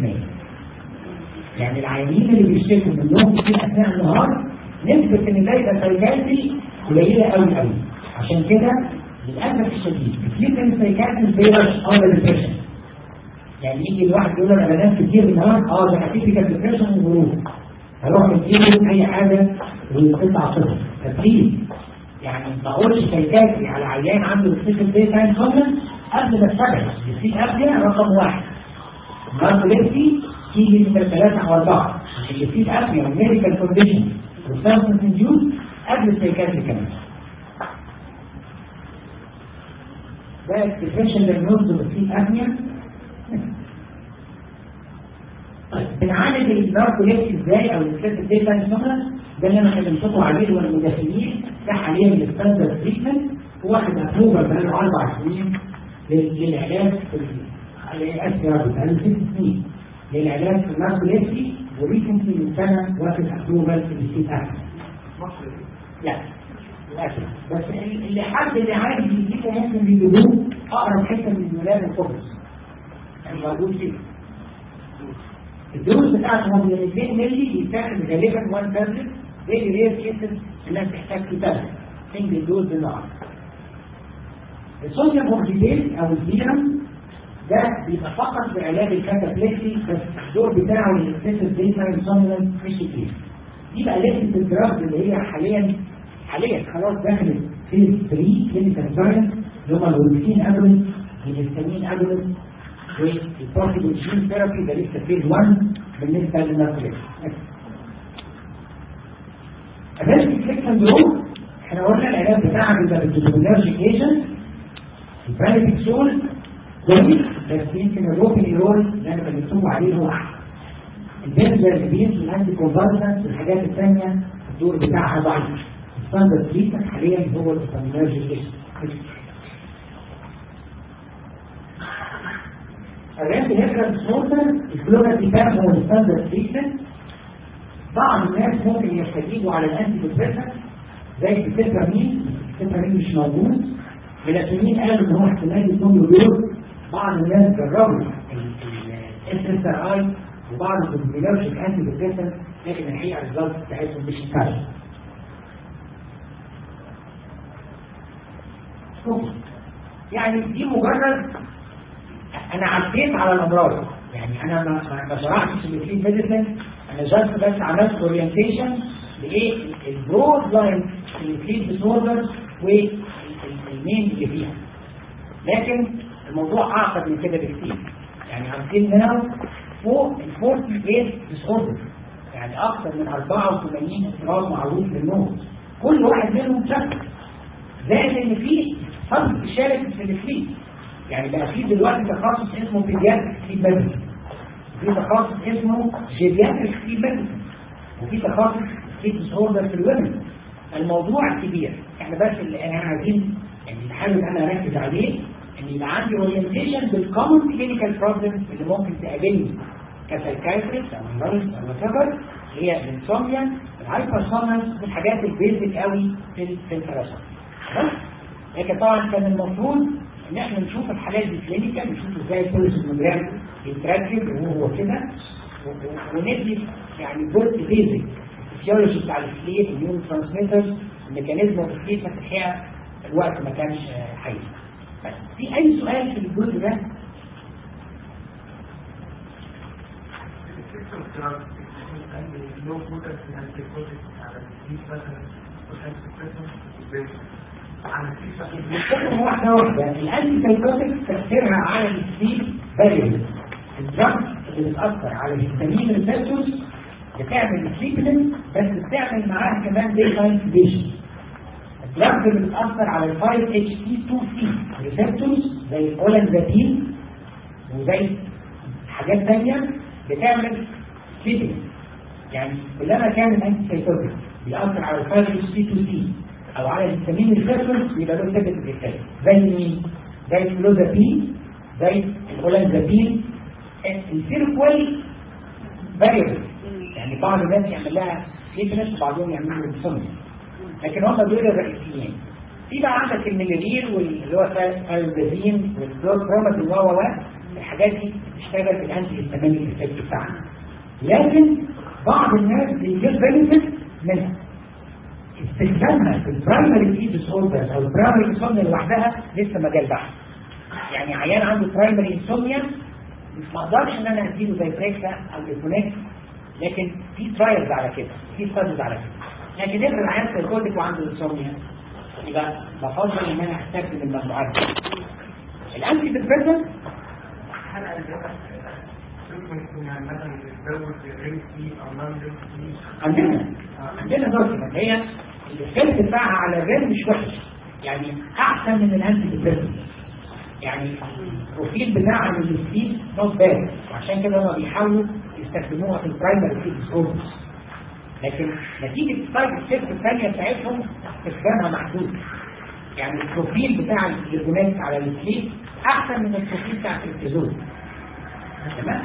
يعني العيانين اللي بيشتكوا من نوم كتير اثناء النهار نسبة ان ده يبقى سايكايتري قليلة قوي قوي عشان كده للاسف الشديد كتير من السايكايتري بيرش او ديبريشن يعني يجي الواحد يقول له انا بنام كتير بالنهار اه ده هتيجي ديبريشن وغروب هروح مديله اي حاجه ويقطع صفر تبريد يعني ما اقولش سايكايتري على عيان عنده سبيشال دي تايم كومن قبل ما اشتغل يسيب قبل رقم واحد ناركوليبسي تيجي من ثلاثة أو أربعة عشان يسيب قبل ميديكال كونديشن وسبستنس انديوز قبل السايكايتري كمان ده الديفرنشال دايجنوز بتسيب أبنيا طيب بنعالج الناركوليبسي ازاي او الكلاس الدي تايم كومن ده اللي انا كلمتكم عليه والمدافعين ده حاليا الستاندرد تريتمنت واخد ابروفر بقاله اربع سنين للعلاج في اسيا بقاله ست سنين للعلاج في الناركوليبسي وريسنتلي من سنه واخد ابروفر في الستيت اكت لا للاسف بس اللي حد اللي عايز يجيبه ممكن يجيبوه اقرب حته من الولاده القدس يعني موجود فيه الدروس بتاعتهم من 2 مللي بيتاخد غالبا 1 تابلت زي رير كيسز الناس تحتاج كتابة سنجل دوز بالنهار الصوديوم اوكسيديز او الزيرم ده بيبقى فقط بعلاج الكاتابلكسي بس الدور بتاعه للاكسسيف ديتا انسومنت مش كتير دي بقى لسه الدراجز اللي هي حاليا حاليا خلاص دخلت في 3 كلينيكال ساينس اللي هم الوريسين اجونست الهستامين اجونست والبروسيبل جين ثيرابي ده لسه فيز 1 بالنسبه للناركوليكس الريسك سيكشن دول احنا قلنا العلاج بتاعها بيبقى بالدوبولارجيك ايجنت البرانيكسول كويس بس يمكن الروبين ايرول اللي انا كلمتكم عليه هو احسن البنزلبين الانتي كونفالسنس والحاجات الثانيه الدور بتاعها ضعيف الستاندرد تريتمنت حاليا هو الدوبولارجيك ايجنت الرانت هيكرا سموتر الكلونازيبام هو الستاندرد تريتمنت بعض الناس ممكن يستجيبوا على الانتي ديبريسنت زي السيترامين السيترامين مش موجود ميلاتونين قالوا ان هو احتمال يكون له دور بعض الناس جربوا الاس اس ار اي وبعض الكومبيولوجيك انتي ديبريسنت لكن الحقيقه الريزلت بتاعتهم مش كافيه يعني دي مجرد انا عديت على الامراض يعني انا ما ما شرحتش الكلين ميديسن انا جاست بس عملت اورينتيشن لايه البرود لاين الكلين ديسوردر والمين اللي فيها لكن الموضوع اعقد من كده بكتير يعني عارفين ناو فوق ال 48 ديسوردر يعني اكثر من 84 اضطراب معروف للنوم كل واحد منهم شكل زائد ان في فرد بيشارك في الفليت يعني بقى في دلوقتي تخصص اسمه بيدياتريك سليب ميديسن في تخصص اسمه جيرياتريك سليب ميديسن وفي تخصص سليب ديسوردر في الومن الموضوع كبير احنا بس اللي احنا عايزين يعني بحاول انا اركز عليه ان يبقى عندي اورينتيشن بالكومن كلينيكال بروبلمز اللي ممكن تقابلني كسايكايتريست او نيرس او وات هي الانسوميا الهايبرسونس والحاجات البيزك قوي في في الفلسفه بس لكن طبعا كان المفروض ان احنا نشوف الحالات دي كلينيكال نشوف ازاي البوليسوموجرام يتركب وهو كده وندي يعني جزء بيزك الفسيولوجي بتاع السليب النيون ترانسميترز الميكانيزم اوف السليب بس الحقيقه الوقت ما كانش حي بس في اي سؤال في الجزء ده الفكرة واحدة واحدة الأنتي سايكوتيك تأثيرها على السليب فاريبل الدراج اللي بتأثر على الهستامين ريسبتورز بتعمل سليبنس بس بتعمل معاها كمان دي تايم سيديشن الدراج اللي بتأثر على ال 5 اتش تي 2 سي ريسبتورز زي الاولانزابين وزي حاجات ثانية بتعمل سليبنس يعني كلما كان الانتي سايكوتيك بيأثر على ال 5 اتش تي 2 سي او على الفيتامين الفيرفل يبقى له ثابت الكتاب زي مين؟ زي الفلوزابين زي الاولانزابين السيركوال فاريبل يعني بعض الناس يعمل لها فيتنس وبعضهم يعملوا انسومنيا لكن هم دول الرئيسيين في بقى عندك الميلانين واللي هو البازين والبروماتين و و و الحاجات دي بتشتغل في الانتي هيستامينيك افكت بتاعنا لكن بعض الناس بيجيب بنفيت منها استخدامها في البرايمري دي ديسوردرز او البرايمري انسومنيا لوحدها لسه مجال بحث يعني عيان عنده برايمري انسومنيا مش ما اقدرش ان انا اديله زي بريكسا او ديكونكت لكن في ترايلز على كده في ستاديز على كده لكن افرض عيان سيركوتيك وعنده انسومنيا يبقى بفضل ان انا استخدم المجموعات دي الانتي ديبريسنت عندنا عندنا دوكيمنت هي الافكت بتاعها على الريم مش وحش يعني احسن من الانتي ديبريسنت يعني البروفيل بتاعها من السبيد نوت باد وعشان كده هم بيحاولوا يستخدموها في البرايمري سيد ديسوردرز لكن نتيجة السايد افكت الثانية بتاعتهم استخدامها محدود يعني البروفيل بتاع الهرمونات على السليب احسن من البروفيل بتاع الكورتيزون تمام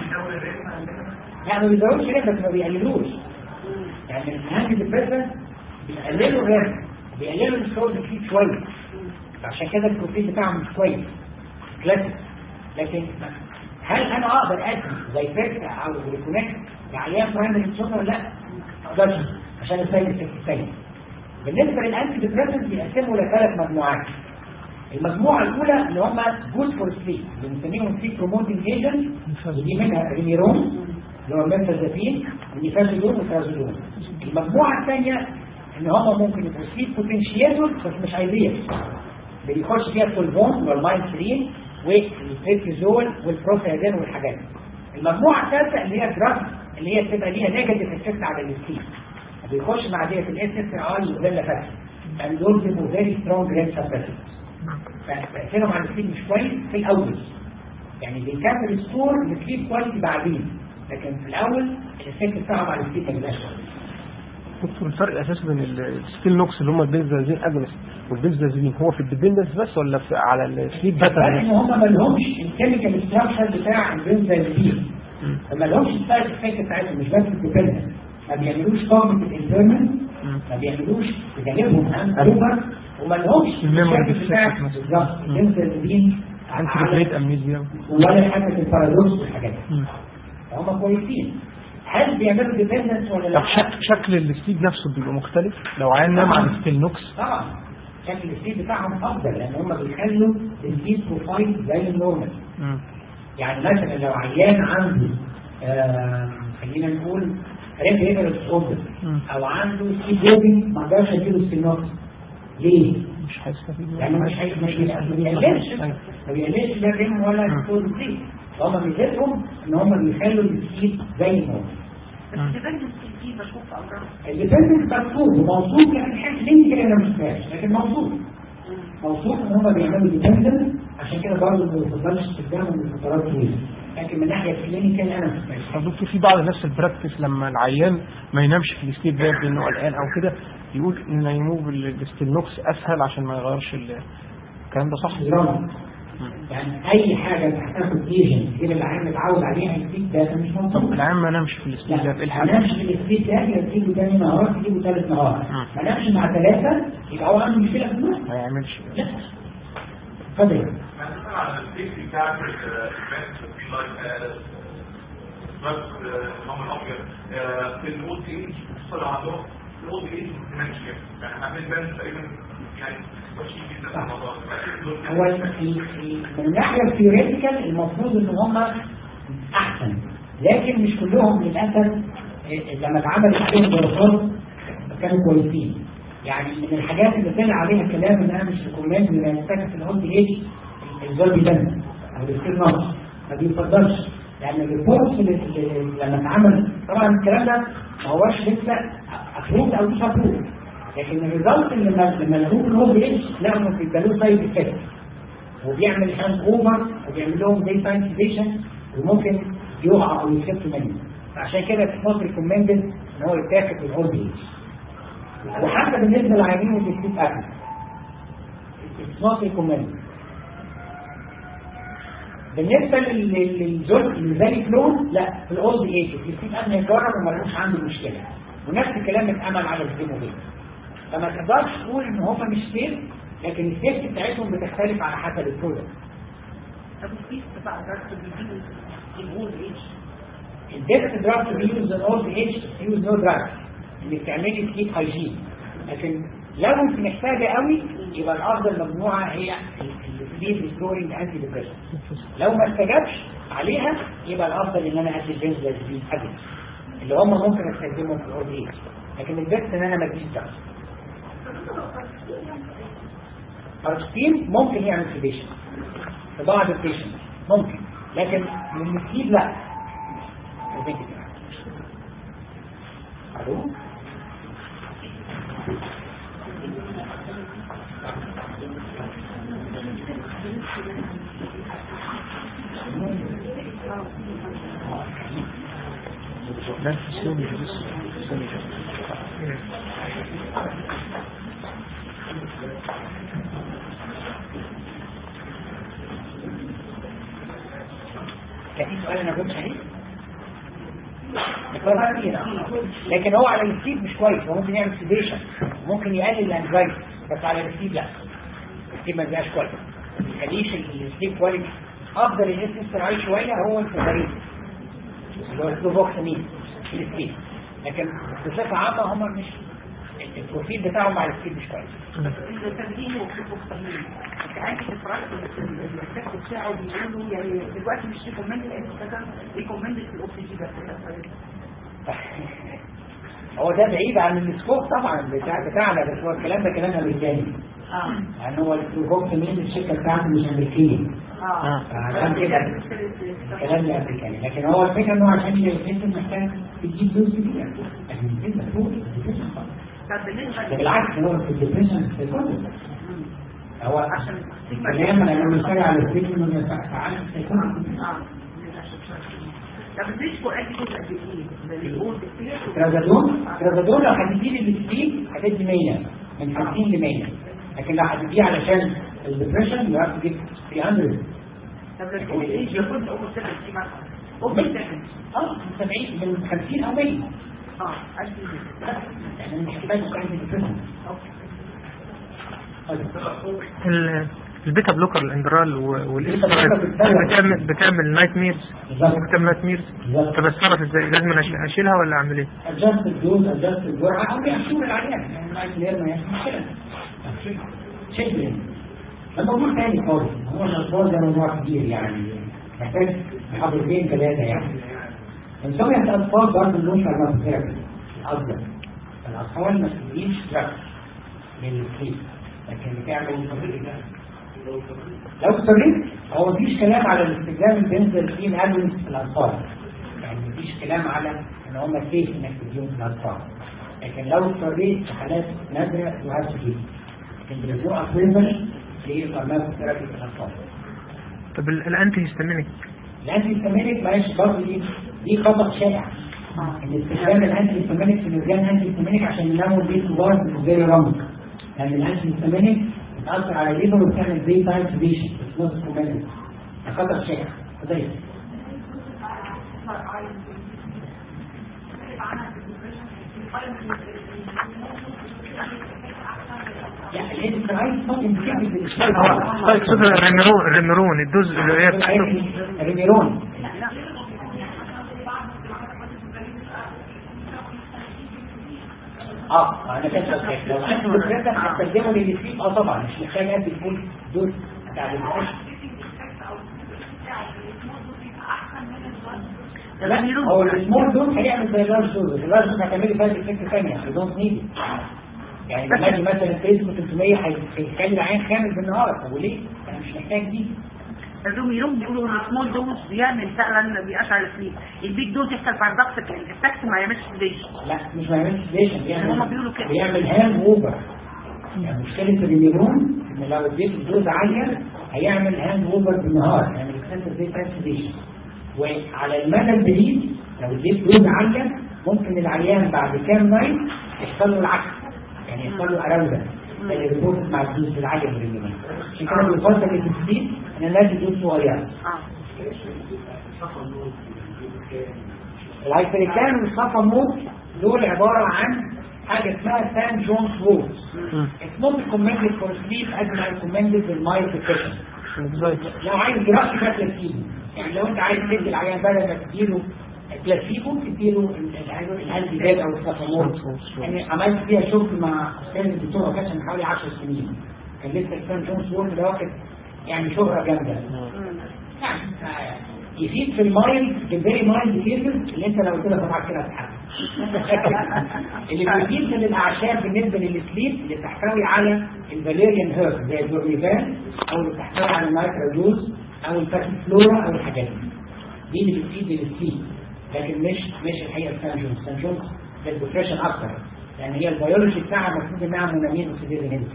لا ما بيزودوش كده بس ما بيقللوش يعني الهاند ديبريشن بيقللوا الريسك بيقللوا الستورز فيه شويه عشان كده البروفيل بتاعهم مش كويس كلاسيك لكن هل انا اقدر اقسم زي فيركا او ريكونكت لعيان برايمري سوبر لا ما اقدرش عشان السايد افكت الثاني بالنسبه للانتي ديبريسنت بيقسموا لثلاث مجموعات المجموعه الاولى اللي هم جود فور سليب اللي بنسميهم سليب بروموتنج ايجنت ودي منها ريميرون اللي هو ميثازابين ونيفازولون وترازولون المجموعه الثانيه ان هم ممكن يبقوا سليب بوتنشياتور بس مش عايزين بيخش فيها السولفون والماينسرين والبريتيزول والبروفيازين والحاجات دي المجموعه الثالثه اللي هي دراج اللي هي بتبقى ليها نيجاتيف افكت على السليب بيخش مع ديت الاس اس اي وزله فاتح يعني دول بيبقوا فيري سترونج ريد سبريسنس فتأثيرهم على السليب مش كويس في الاول يعني بيكمل السور لسليب كواليتي بعدين لكن في الاول الافكت بتاعهم على السليب ما بيبقاش كويس دكتور الفرق الاساسي بين الستيل نوكس اللي هم البنزازين اجنس والبنزازين هو في الديبندنس بس ولا في على السليب بس باترن ان هم ما لهمش الكيميكال ستراكشر بتاع البنزازين فما لهمش السايد افكت بتاعتهم مش بس الديبندنس ما بيعملوش كومنت انترنال ما بيعملوش بجانبهم هم اوفر وما لهمش الميموري الشكل ديفكت بتاع مثلا. بالظبط البنزازين انتي ريبريت امنيزيا ولا حاجه البارادوكس والحاجات دي مم. هم كويسين هل بيعملوا ديبندنس ولا لا؟ طب شك شكل السليب نفسه بيبقى مختلف لو عين نام على الستيل نوكس طبعا شكل السيد بتاعهم افضل لان هم بيخلوا السيد بروفايل زي النورمال مم. يعني مثلا لو عيان عنده آه خلينا نقول ريد هيبرس اوردر مم. او عنده سي بوبي ما اقدرش اديله السينوكس ليه؟ مش هيستفيد منه. لانه مش هي- مش بي- ما بيقللش ما بيقللش لا ريم ولا ستور سي فهم ميزتهم ان هم بيخلوا السيد زي النورمال بس ديبندنس دي بشوف في امراض الديبندنت مكتوب وموصوف لكن الحاجة ليه كده انا مش فاهم لكن موصوف موصوف ان هم بيعملوا ديبندنت عشان كده برضه ما بيفضلش استخدامهم لفترات طويله لكن من الناحيه الكلينيكال انا مش فاهم طب دكتور في بعض الناس في البراكتس لما العيان ما ينامش في السليب ده لانه قلقان او كده يقول ان ينوم بالستيل نوكس اسهل عشان ما يغيرش ال- الكلام ده صح؟ رغم يعني اي حاجه هتاخد ايجنت غير اللي العين متعود عليها يديك ده مش منطقي العيان ما نامش في السليب ده لا في ما الحالة نامش في السبيد ده تجيبه تاني نهار تجيبه ثالث نهار مم. ما نامش مع ثلاثه يبقى هو عنده مشكله في النوم ما يعملش لا اتفضل مثلا على السيفتي بتاعت الايفنت في لايف بس النوم الابيض آه، في الاولد ايج وصل عندهم الاولد ايج ديمنشيا يعني عامل بان تقريبا يعني وحشين جدا في الموضوع هو في في من الناحيه الثيوريتيكال المفروض ان هم احسن لكن مش كلهم للاسف إيه، لما اتعمل عليهم دراسات كانوا كويسين يعني من الحاجات اللي طلع عليها كلام انها مش ريكومند من الفاكس في الاولد ايج الزول بيدن او الستيل نقص ما بيفضلش لان الريبورت اللي اللي لما اتعمل طبعا الكلام ده ما هوش لسه ابروف او مش ابروف لكن الريزلت اللي لما لما لقوه في الاولد ايج لقوا انه بيبقى له سايد افكت وبيعمل هاند اوفر وبيعمل لهم زي ساينتيفيشن وممكن يقع او يخف منه فعشان كده في مصر ريكومندد ان هو يتاخد في الاولد ايج وحتى بالنسبه للعيانين اللي بتسيب اكل اتس نوت ريكومندد بالنسبة لل- لل- للجزء للفالي فلون لا في الاولد ايج الستيب امن يجرب وما لهوش عنده مشكلة ونفس الكلام اتعمل على الديموبيل فما تقدرش تقول ان هم مش سيف لكن السيفتي بتاعتهم بتختلف على حسب البرودكت طب الكيس بتاع الدكتور بيجيبوا يجيبوه ايش الديفت دراج تو يوز ان اولد ايج يوز نو دراج انك تعملي سليب هايجين لكن لو انت محتاجه قوي يبقى الافضل مجموعه هي السليب ريستورنج انتي ديبريشن لو ما استجابش عليها يبقى الافضل ان انا ادي البنزلازين ادي اللي هم ممكن استخدمهم في الاولد ايج لكن البيست ان انا ما اديش دراج بارستين ممكن يعمل سيديشن في بعض البيشنت ممكن لكن من السليب لا البنت كده. الو لا سوري بس سوري كان في سؤال انا قلت عليه القرآن كتير. لكن هو على الستيب مش كويس هو ممكن يعمل سيديشن ممكن يقلل الانزايتي بس على الستيب لا الستيب ما بيبقاش كويس ما يخليش الستيب كواليتي افضل الناس تسترعي شويه هو الفوزارين اللي هو الفلوفوكسامين في الستيب لكن بصفه عامه هم مش البروفيل بتاعهم مع الستيب مش كويس التمرين والفوكسامين انت عارف الفراغ الافكت بتاعه بيقولوا يعني دلوقتي مش ريكومند لان كان ريكومند في الاكسجين بس هو ده بعيد عن السكوب طبعا بتاع بتاعنا بس هو الكلام ده كلام امريكاني اه يعني هو الفلوفوكسامين الشركه بتاعته مش امريكيه اه عشان كده الكلام ده امريكاني لكن هو الفكره انه عشان يلتزم محتاج تجيب دوز كبيره لكن الدنيا فوق الديبريشن خالص. طب بالنسبه ده بالعكس هو في الديبريشن في الكل هو عشان الكلام لما بنتكلم على الفكر انه يفعل في الكل اه طب الديسكو قد كده قد ايه؟ بيقول كتير ترازادون ترازادون لو هتديه للسبيد هتدي 100 من 50 ل 100 لكن لو هتديه علشان الديبريشن يو هاف تو جيت 300 طب لو ايه ياخد اوفر 70 مثلا اوفر 70 اه من 70 من 50 او 100 اه قد كده يعني مش كده ممكن الديبريشن ال- البيتا بلوكر الاندرال البيتا بلوكر بتسوي. بتعمل بتعمل نايت ميرز بالظبط. بتعمل نايت ميرز بالظبط. طب اتصرف ازاي لازم أش- اشيلها ولا اعمل ايه؟ adjust الدوز adjust الجرعة أو بيحشور العيان يعني العيان اللي ما يحشور مشكلة شيلين الموضوع تاني خالص هو الأطفال ده موضوع كبير يعني محتاج محاضرتين ثلاثة يعني بنسوي الأطفال برضه لهم فارماكوثيرابي الأفضل الأطفال ما تديش دراج للسليب لكن بتعمل لو اضطريت هو مفيش كلام على الاستخدام البنزلين ادوينس في الاطفال يعني مفيش كلام على ان هم سيف انك تديهم في الاطفال لكن لو اضطريت في حالات نادره يهاف تجيب لكن بنزلوا ابروفل للفارماكوثيرابي في الاطفال طب ال- الانتي هيستامينيك الانتي هيستامينيك معلش برضه دي دي خطا شائع ان استخدام الانتي هيستامينيك في نسيان الانتي هيستامينيك عشان يناموا البيت كبار زي رمز لان الانتي هيستامينيك بتاثر على الليفر وبتعمل زي تايم سيديشن بس نص كومنت ده خطر شائع قضيه يعني الانترايت ممكن بتعمل بالاشتراك هو طيب صدر الريميرون الريميرون الدوز اللي هي بتاعته ريميرون اه انا كنت بقول لو انت بتقدر هتستخدمه للسليب اه طبعا مش محتاج ادي الفول دول بتاع البريشن لا هو السمول دول هيعمل زي اللارج دوز اللارج دوز هتعملي فيها فكره ثانيه يو دونت نيد يعني لما اجي مثلا فيسبوك 300 هيخلي العين خامل بالنهار طب وليه؟ انا مش محتاج دي الروم يروم بيقولوا ان السمول دوز بيعمل فعلا بيأشعر السليب البيج دوز يحصل بارادوكس الافكت ما يعملش سيديشن لا مش ما يعملش سيديشن بيعمل هما بيقولوا كده. بيعمل هام اوفر يعني مشكلة الريميرون ان لو اديت الدوز عالية هيعمل هام اوفر بالنهار يعمل اكسنتر زي ترانسليشن وعلى المدى البعيد لو اديت دوز عالية ممكن العيان بعد كام نايت يحصل له العكس يعني يحصل له اراوزا ده اللي ريبورت مع الدوز العالية من الريميرون عشان كده بيفضل التسديد ان الناس دوز صغيرة اه الهايبريكان والصفا موت دول عبارة عن حاجة اسمها سان جونز وولز It's not recommended for sleep as ما recommended in mild depression لو عايز جراحة فيها بلاسيبو يعني لو انت عايز تدي العيان بدل ما تديله بلاسيبو تديله الهالبي داد او الصفامور يعني عملت فيها شغل مع استاذ الدكتور وكاش من حوالي 10 سنين كان لسه سان جونز وولز ده واخد يعني شهرة جامدة يعني آه، يفيد في المايل في الفيري مايل كيسز اللي انت لو كده طبعا كده هتحرك اللي بيفيد من الاعشاب بالنسبه للسليب اللي بتحتوي على الفاليريان هيرب زي البورنيفان او اللي بتحتوي على المايكروجوز او الفاسفلورا او الحاجات دي دي اللي بتفيد للسليب لكن مش مش الحقيقه السانجونز السانجونز ده الديبريشن اكتر لان هي البيولوجي بتاعها المفروض انها منامين وسيديز هنا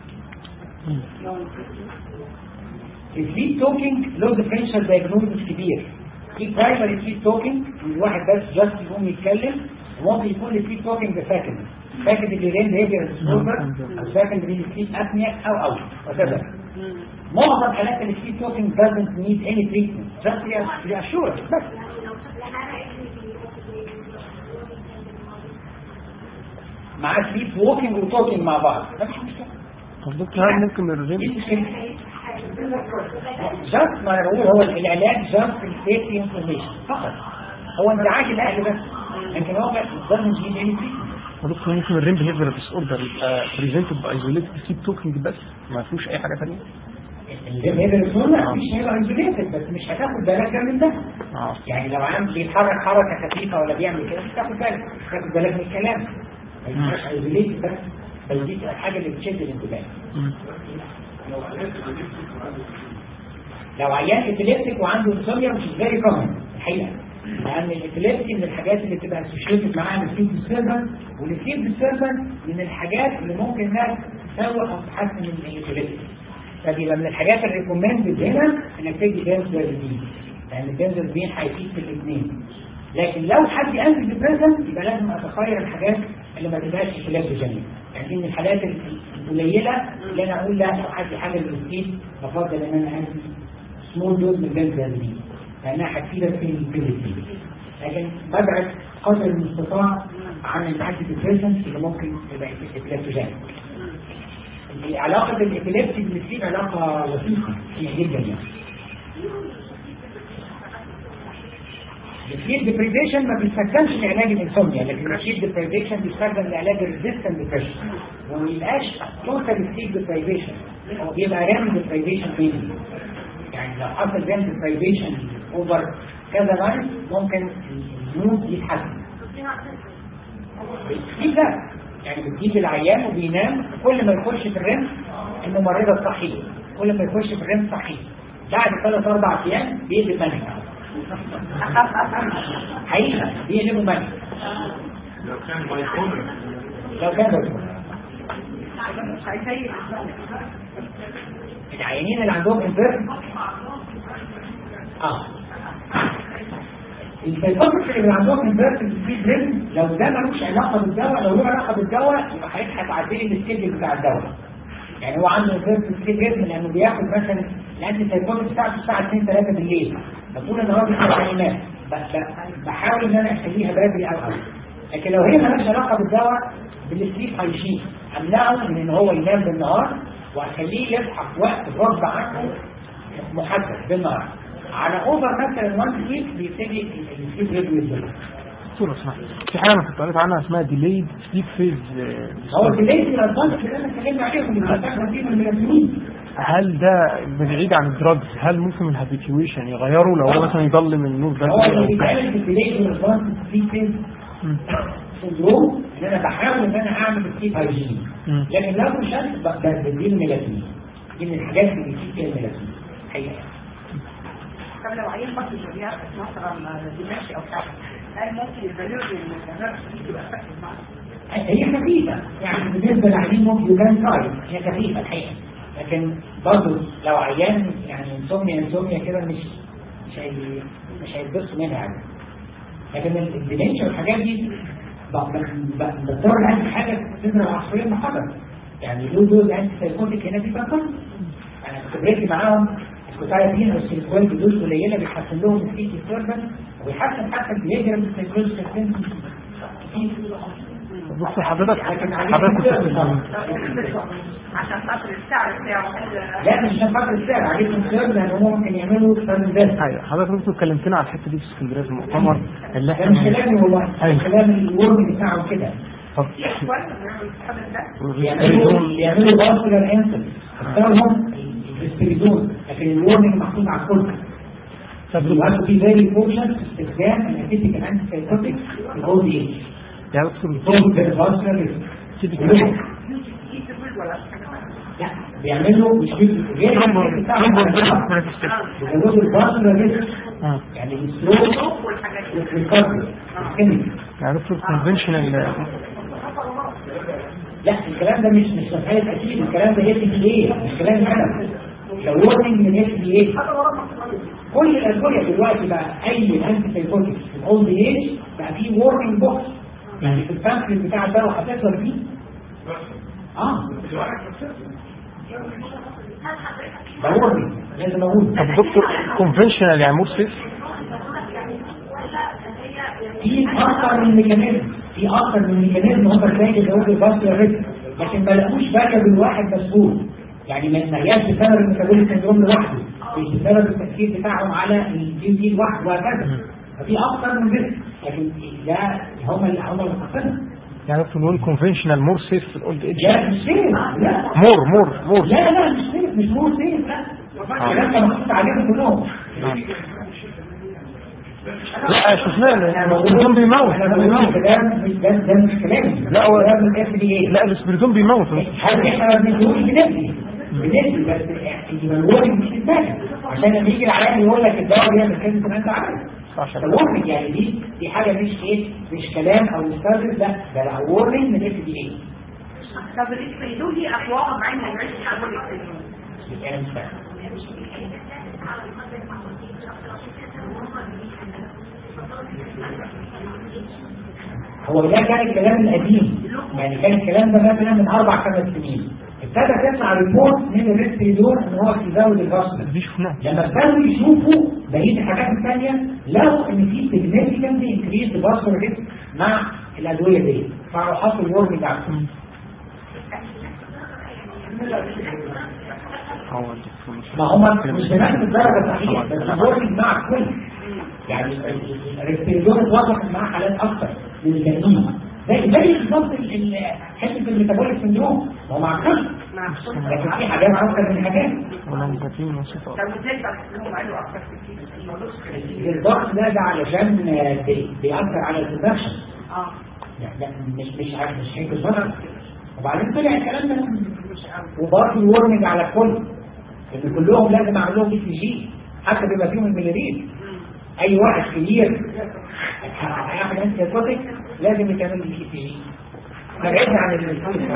السليب توكينج له ديفرنشال دايجنوزس كبير في برايمري سليب توكينج الواحد بس جاست يقوم يتكلم وممكن يكون السليب توكينج ده ساكن ساكن اللي رين بيهيفير ديسوردر او ساكن اللي سليب ابنيا او او وكذا معظم حالات السليب توكينج doesn't need any treatment just reassurance بس مع سليب ووكينج وتوكينج مع بعض مفيش مشكله طب دكتور هل ممكن الريم جاست ما انا بقول هو العلاج جاست السيفتي انفورميشن فقط هو انزعاج الاهل بس لكن هو doesn't need any treatment دكتور ممكن الريم بيهيفير ديس اوردر يبقى بريزنتد بايزوليتد سليب توكينج بس ما فيهوش اي حاجه ثانيه اللي السنة مش هيبقى ايزوليتد بس مش هتاخد بالك من ده اه يعني لو عم بيتحرك حركة خفيفة ولا بيعمل كده مش هتاخد بالك مش هتاخد بالك من الكلام ما يبقاش ايزوليتد بس بس دي الحاجة اللي بتشد الانتباه مم. لو عيان ابيليبتيك وعنده انسوميا مش فيري كومن الحقيقه لان الابيليبتي من الحاجات اللي بتبقى اسوشيتد معاها السليب ديستربنس والسليب ديستربنس من الحاجات اللي ممكن انها تسوي او تحسن من الابيليبتي فبيبقى من الحاجات الريكومندد هنا انك تدي بنزودازبين لان البنزودازبين هيفيد في الاثنين لكن لو حد انتي ديبريسنت يبقى لازم اتخير الحاجات اللي ما تبقاش ابيليبتوجينيك يعني دي من الحالات القليله اللي انا اقول لا لو حد حاجه للسليب بفضل ان انا انتي سمول دوز من البنزودازبين لانها هتفيدك في البيليتي لكن ببعد قدر المستطاع عن الانتي ديبريسنت اللي ممكن تبقى ابيليبتوجينيك علاقة الإبيليبسي بالسليب علاقة لطيفة فيها جدا يعني السليب ديبريفيشن ما بيستخدمش لعلاج الانسوميا لكن السليب ديبريفيشن بيستخدم لعلاج الريزيستنت ديبريشن وما يبقاش توتال سليب ديبريفيشن هو بيبقى رام ديبريفيشن مينلي يعني لو حصل رام ديبريفيشن اوفر كذا مانث ممكن المود يتحسن السليب ده يعني بتجيب العيان وبينام كل ما يخش في الرم الممرضة تصحيه كل ما يخش في الرم تصحيه بعد ثلاث اربع ايام بيقلب منهج حقيقة بيقلبوا منهج لو كان بايبولر لو كان دكتور مش هيسيء العيانين اللي عندهم انفيرم اه الفيتوكس اللي عندهم انفيرتد سبيد ريزم لو ده ملوش علاقه بالدواء لو له علاقه بالدواء يبقى هيبحث عديل السكيدول بتاع الدواء يعني هو عنده انفيرتد سبيد ريزم لانه بياخد مثلا الانتي سايكوتيك بتاعته الساعه 2 3 بالليل فطول النهار بياخد كلمات بحاول ان انا اخليها بدري او قوي لكن لو هي مالهاش علاقه بالدواء بالسليب هيشيل امنعه من ان هو ينام بالنهار واخليه يصحى في وقت غصب عنه محدد بالنهار على اوفر مثلا 1 ويك بيبتدي السليب ريزم يتظبط دكتور اسمع في حاجه انا كنت قريت عنها اسمها ديليد سليب فيز هو الديليت الادفانس اللي انا اتكلمنا عليهم اللي بنستخدم فيهم الميلاتونين هل ده بعيد عن الدراجز هل ممكن الهابيتيويشن يغيره لو هو مثلا يضلم النور ده هو اللي بيتعمل في الديليت الادفانس سليب فيز مم. سندروم ان انا بحاول ان انا اعمل سليب هايجين مم. لكن لو مش هل بدي الميلاتونين دي من الحاجات اللي بتجيب فيها الميلاتونين حقيقه طب لو عيل برضه شبيهة مثلا دماغي او بتاع هل ممكن الفاليو اللي تبقى فاكر معاه هي خفيفة يعني بالنسبة لعيان ممكن يبان صعب هي خفيفة الحقيقة لكن برضه لو عيان يعني انسوميا انسوميا كده مش مش هي مش هيتبسطوا منها يعني لكن الديمنشن والحاجات دي ب- ب- ب- بضطر اعمل حاجة تضرب عصفورين بحجر يعني له دوز انتي سايكوتيك هنا في بنكر انا خبرتي معاهم الكوتايبين او السيليكوين بدوز قليله بيحسن لهم السيتي سيرفن ويحسن حتى البيهيفير بالسيكولوجيكال سيمبتومز بص حضرتك لكن عليه حضرتك كنت concern. عشان خاطر السعر بتاعه لا مش عشان خاطر السعر عليه كونسيرن لان هم ممكن يعملوا فن ده ايوه حضرتك كنت اتكلمتنا على الحته دي في اسكندريه في المؤتمر اللي ده مش احنا كلامي والله أيوة. ده كلام الورم بتاعهم كده طب يعملوا يعملوا باسكولار انسل اختارهم السبيريدون لكن الورمنج محطوط على الكل طب وهذا في فيري فورشن في استخدام الانتيتيك انتي سايكوتيك في الاو دي اتش يا دكتور فوق الفاسكولار سيدي لا بيعملوا مش بي- غير ترومبو ترومبو مانيفستيشن بيزودوا الفاسكولار ريسك اه يعني الستروك والكارديو الكيميكال يعني دكتور كونفنشنال لا الكلام ده مش مش صحيح اكيد الكلام ده اس بي اي مش كلام انا ده وورنينج من اس بي اي كل الادويه دلوقتي بقى اي انتي سايكوتيك في الاولد ايج بقى فيه وورنينج بوكس يعني في البامفلت بتاع الدواء هتقدر فيه اه ده وورنينج لازم اقول طب دكتور كونفنشنال يعني مور سيف في اكتر من ميكانيزم في اكتر من ميكانيزم هم تلاقي اللي هو الفاسكولار ريسك لكن ما لقوش فاريبل واحد مسؤول يعني ما ما هياش بسبب الميتابوليك سندروم لوحده مش بسبب التاثير بتاعهم على الجين دي لوحده وهكذا ففي اكتر من ريسك لكن ده هم اللي هم اللي حاطينها يعني دكتور نقول كونفنشنال مور سيف في الاولد ايج لا مش سيف لا مور مور مور لا لا مش سيف مش مو سيف لا الكلام ده محطوط عليهم كلهم لا شفناه الاسبريدون بيموت احنا ده بنقول بيموت كلام مش ده ده مش كلامي لا، هو- ده من الاف دي اي لا الاسبريدون بيموت هل احنا ما بنقولش بنبني بنبني بس يبقى الورد مش في عشان لما يجي العيان يقول لك الدواء بيعمل كذا تبقى انت عارف عشان الورد يعني دي دي حاجه مش ايه مش كلام او مسترد لا ده لا وورنينج من الاف دي اي طب الاكسيدون دي اقوى معين ما يعيش حاجه الاكسيدون انا مش فاهم هو ده كان الكلام القديم يعني كان الكلام ده مثلا من اربع خمس سنين ابتدى تطلع ريبورت من الريستيدون ان هو يزود البصر دي شفناها لما ابتدوا يشوفوا بقيه الحاجات الثانيه لقوا ان في significant increase البصر ريسك مع الادويه دي فراحوا حطوا الورم بتاعهم هو الدكتور مش ما هم مش بنفس الدرجه صحيح بس الورم مع الكل يعني الريستيدون اتوضح مع حالات اكثر من الباقيين زي زي بالظبط ال- ال- حته الميتابوليك سندروم ما هو مع الكل لكن في حاجات اكثر من حاجات ولا متاتين وصفة طب ازاي بقى هم قالوا اكتر كتير الموضوع كده. الضغط ده ده علشان بي- بيأثر على البرودكشن اه يعني ده مش مش عارف مش هيك الضغط وبعدين طلع الكلام ده وبرضه الورنج على الكل ان كلهم لازم اعمل لهم اي سي جي حتى بما فيهم الملاريد اي واحد كبير هيعمل انت سيكوتيك لازم يتعمل له اي سي جي فبعدنا عن ال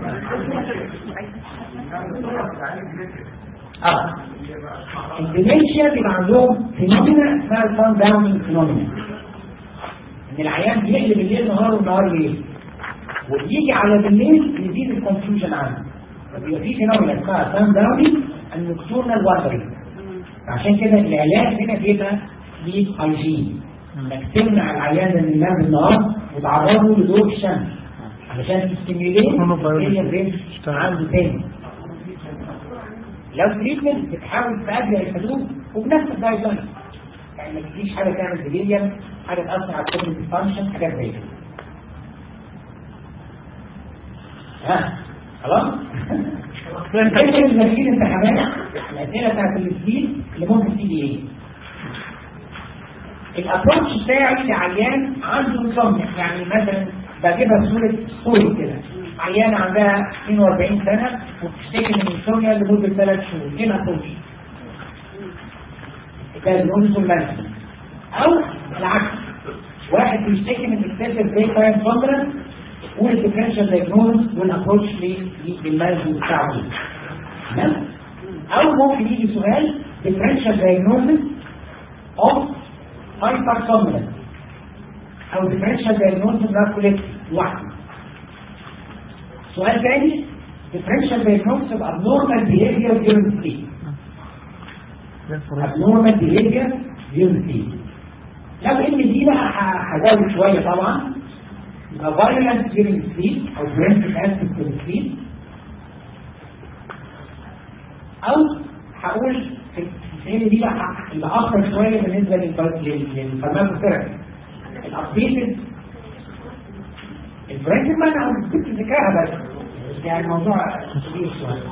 اه الديمنشيا بيبقى عندهم فينومينا اسمها الفان داونينج فينومينا ان العيان بيقلب الليل نهار والنهار ليل وبيجي على بالليل يزيد الكونفيوجن عنه فبيبقى في فينومينا اسمها فان داونينج النكتورنال واندرينج عشان كده العلاج هنا بيبقى سليب هايجين انك تمنع العيان من ينام بالنهار وتعرضه لضوء الشمس علشان تستميليت الاريا برين عنده تاني لو تريتمنت بتحاول تقابل الحدود وبنفس الجايد لاين يعني ما تجيش حاجه تعمل ديليريم حاجه تاثر على الكوجنيتيف فانكشن حاجات زي كده ها خلاص انت كيف المسير امتحانات الاسئله بتاعت الاسئله اللي ممكن تيجي ايه الابروتش بتاعي لعيان عنده انسومنيا يعني مثلا بجيبها بصوره ستوري كده عيانه عندها 42 سنه وبتشتكي من انسومنيا لمده ثلاث شهور ايه الابروتش؟ ده النونس والمانجمنت او العكس واحد بيشتكي من اكسسيف داي تايم كونترنت والديفرنشال دايجنوز والابروتش للمانجمنت بتاعه تمام او ممكن يجي سؤال differential diagnosis of hypersomnolence او differential diagnosis of narcolepsy لوحده سؤال ثاني differential diagnosis of abnormal behavior during sleep abnormal behavior during sleep لو ان دي بقى ه- هزود شويه طبعا يبقى violent during sleep او forensic aspect of sleep او هقول في السنين دي بقى اللي اخر شويه بالنسبه للفارماكوثيرابي الابديتد الفرنسي ما انا كنت ذكرها بس يعني الموضوع كبير شويه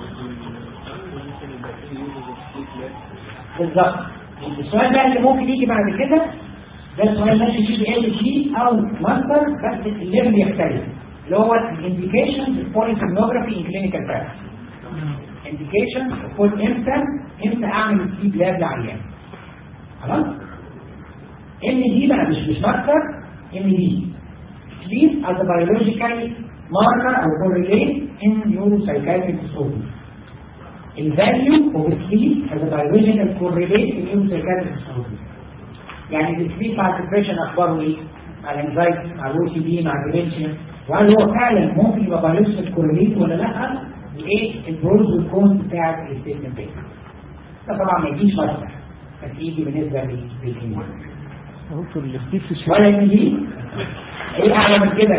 بالظبط السؤال بقى اللي ممكن يجي بعد كده ده السؤال ماشي فيه ال جي او ماستر بس الليفل يختلف اللي هو الانديكيشن البوليسيمنوجرافي ان كلينيكال براكتس انديكيشن المفروض امتى امتى اعمل سليب لاب لعيان خلاص ان دي بقى مش مش ماستر ان دي sleep as a biological marker or correlate in neuropsychiatric disorder. The value of sleep as a biological correlate in neuropsychiatric disorder. يعني السليب مع الديبريشن اخباره ايه؟ مع الانزايتي مع الاو سي دي مع الديبريشن وهل هو فعلا ممكن يبقى بايولوجيكال كورليت ولا لا؟ وايه البروز والكونز بتاع الستيتمنت ده؟ ده طبعا ما يجيش مصدر بس يجي بالنسبه للكيمياء دكتور الستيف في ولا يجي ايه اعلى من كده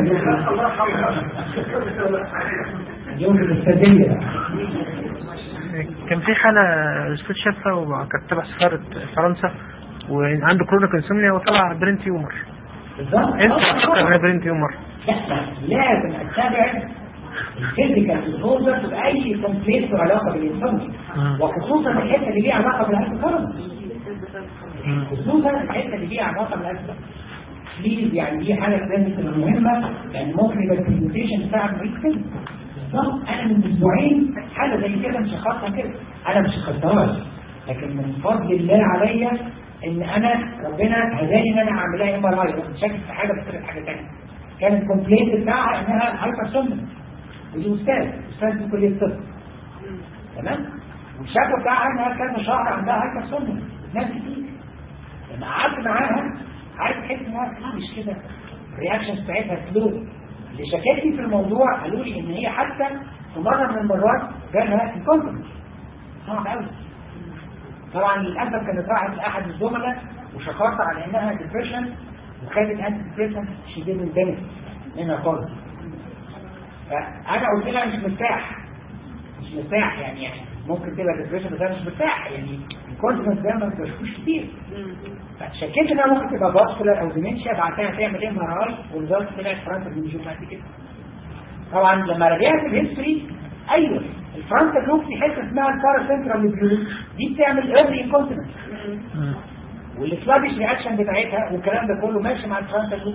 اليوم الاستاذية بقى كان في حالة أستاذ شافها وكانت تبع سفارة فرنسا وعنده كرونيك انسومنيا وطلع برين تيومر بالظبط انت آه، فكر انها برين تيومر لا بس لازم اتبع الفيزيكال ديسوردر باي كومبليت له علاقه بالانسان وخصوصا الحته اللي ليها علاقه بالهيبوثيرمي خصوصا الحته اللي ليها علاقه بالهيبوثيرمي بليز يعني دي حاجه لازم تبقى مهمه لان ممكن يبقى البرزنتيشن بتاعك بعيد كده بالظبط انا من اسبوعين حاجه زي كده مشخصها كده انا مش شخصتهاش لكن من فضل الله عليا ان انا ربنا هداني ان انا اعمل لها ام ار اي بس شاكك في حاجه بس طلعت حاجه ثانيه كان الكومبليت بتاعها انها هايبر ودي استاذ استاذ في كليه الطب تمام والشكوى بتاعها انها كان شهر عندها هايبر ناس كتير لما قعدت معاها عايز تحس انها مش كده الرياكشن بتاعتها سلو اللي شكاكي في الموضوع قالوا لي ان هي حتى في مره من المرات جالها انكونفرنس صعب قوي طبعا للاسف كانت راحت لاحد الزملاء وشكرت على انها ديبريشن وخدت انتي ديبريشن شي ديدنت بنفيت منها خالص فانا قلت لها مش مرتاح مش مرتاح يعني يعني ممكن تبقى ديبريشن بس انا مش مرتاح يعني الكونفدنس ده ما بشوفوش كتير فشكيت انها ممكن تبقى فاسكولار او ديمنشيا بعدها تعمل ام ار اي والريزلت طلعت فرانتا بنجيب بعد كده طبعا لما رجعت الهيستوري ايوه الفرانتا جروب في حته اسمها البارا سنترال نيبيول دي بتعمل ايرلي انكونتنس والسلابش رياكشن بتاعتها والكلام ده كله ماشي مع الفرانتا جروب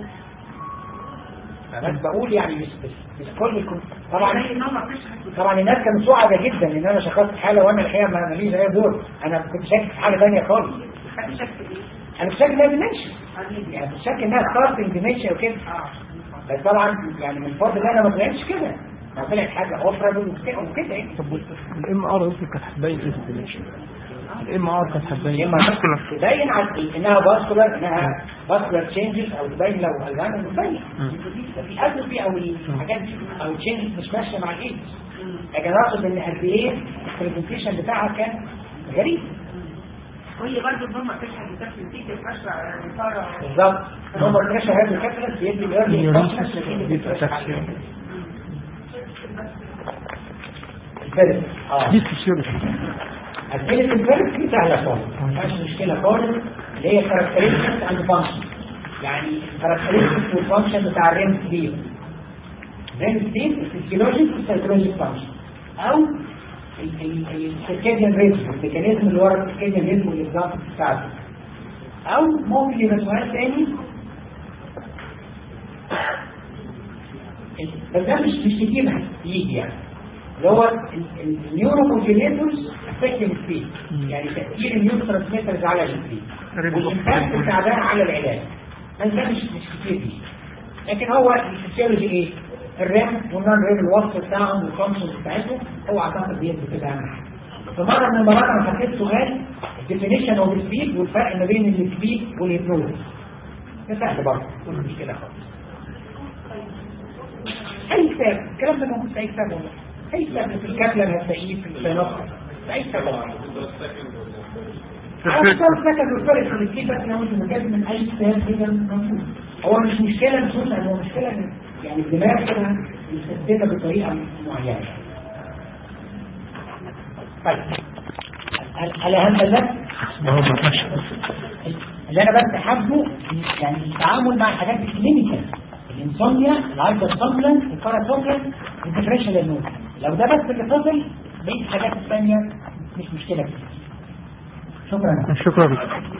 بس بقول يعني مش مش, مش كل الكون- طبعا طبعا الناس كانوا سعداء جدا ان انا شخصت حاله وانا الحقيقه ما ماليش اي دور انا كنت شاكك في حاجه ثانيه خالص انا مش شاك انها ديمنشن يعني مش شاك انها ستارتنج ديمنشن وكده بس طبعا يعني من فضل الله انا ما طلعتش كده ما طلعت حاجه اوبرابل وكده وكده يعني طب الام ار يمكن كانت هتبين ايه في الديمنشن الام ار كانت هتبين اما تبين على انها باسكولار انها باسكولار تشينجز او تبين لو الزهايمر بتبين في اتروفي او الحاجات دي او تشينجز مش ماشيه مع الايدز لكن اقصد ان قد ايه البرزنتيشن بتاعها كان غريب وهي برضه الضمة تشحن بتاكل نتيجة الفشل إثارة بالظبط هم الكشف هذا الكاتلس بيدي الايرلي الفيرس اه دي فيسيولوجي اسئله الفيرس دي سهله خالص ما فيهاش مشكله خالص اللي هي كاركترستكس اند فانكشن يعني الكاركترستكس والفانكشن بتاع الريم ستيل الريم ستيل الفيسيولوجيك والسايكولوجيك فانكشن او السيركاديان ريتم الميكانيزم اللي ورا السيركاديان ريتم والاكزامبل بتاعته او ممكن يبقى سؤال تاني بس ده مش مش تجيبها يجي يعني اللي هو النيوروموديوليتورز افكتنج سبيد يعني تاثير النيورو ترانسميترز على السبيد والامباكت بتاع ده على العلاج بس ده مش مش كتير دي لكن هو الفسيولوجي ايه؟ الرام والنون رام الوصف بتاعهم والفانكشن بتاعتهم هو اعتقد دي بتبقى اهم حاجه فمره من المرات انا حطيت سؤال الديفينيشن اوف السبيد والفرق ما بين السبيد والهيبنوز ده سهل برضه مش مشكله خالص اي كتاب الكلام ده موجود في اي كتاب والله اي كتاب في الكتاب هتلاقيه في السينوس في اي كتاب والله. أصلا فاكر الفرق في الكيف بس لو انت مجاز من أي كتاب كده موجود هو مش مشكلة نصوصا هو مشكلة إن يعني الدماغ كده يستخدمها بطريقة معينة طيب هل- هل هذا ده اللي انا بس حابه يعني التعامل مع الحاجات الكلينيكال الانسوميا الهايبر سومبلنت الباراسومبلنت الديفريشن نوت لو ده بس اللي فضل بقيت الحاجات الثانيه مش مشكله كتير شكرا شكرا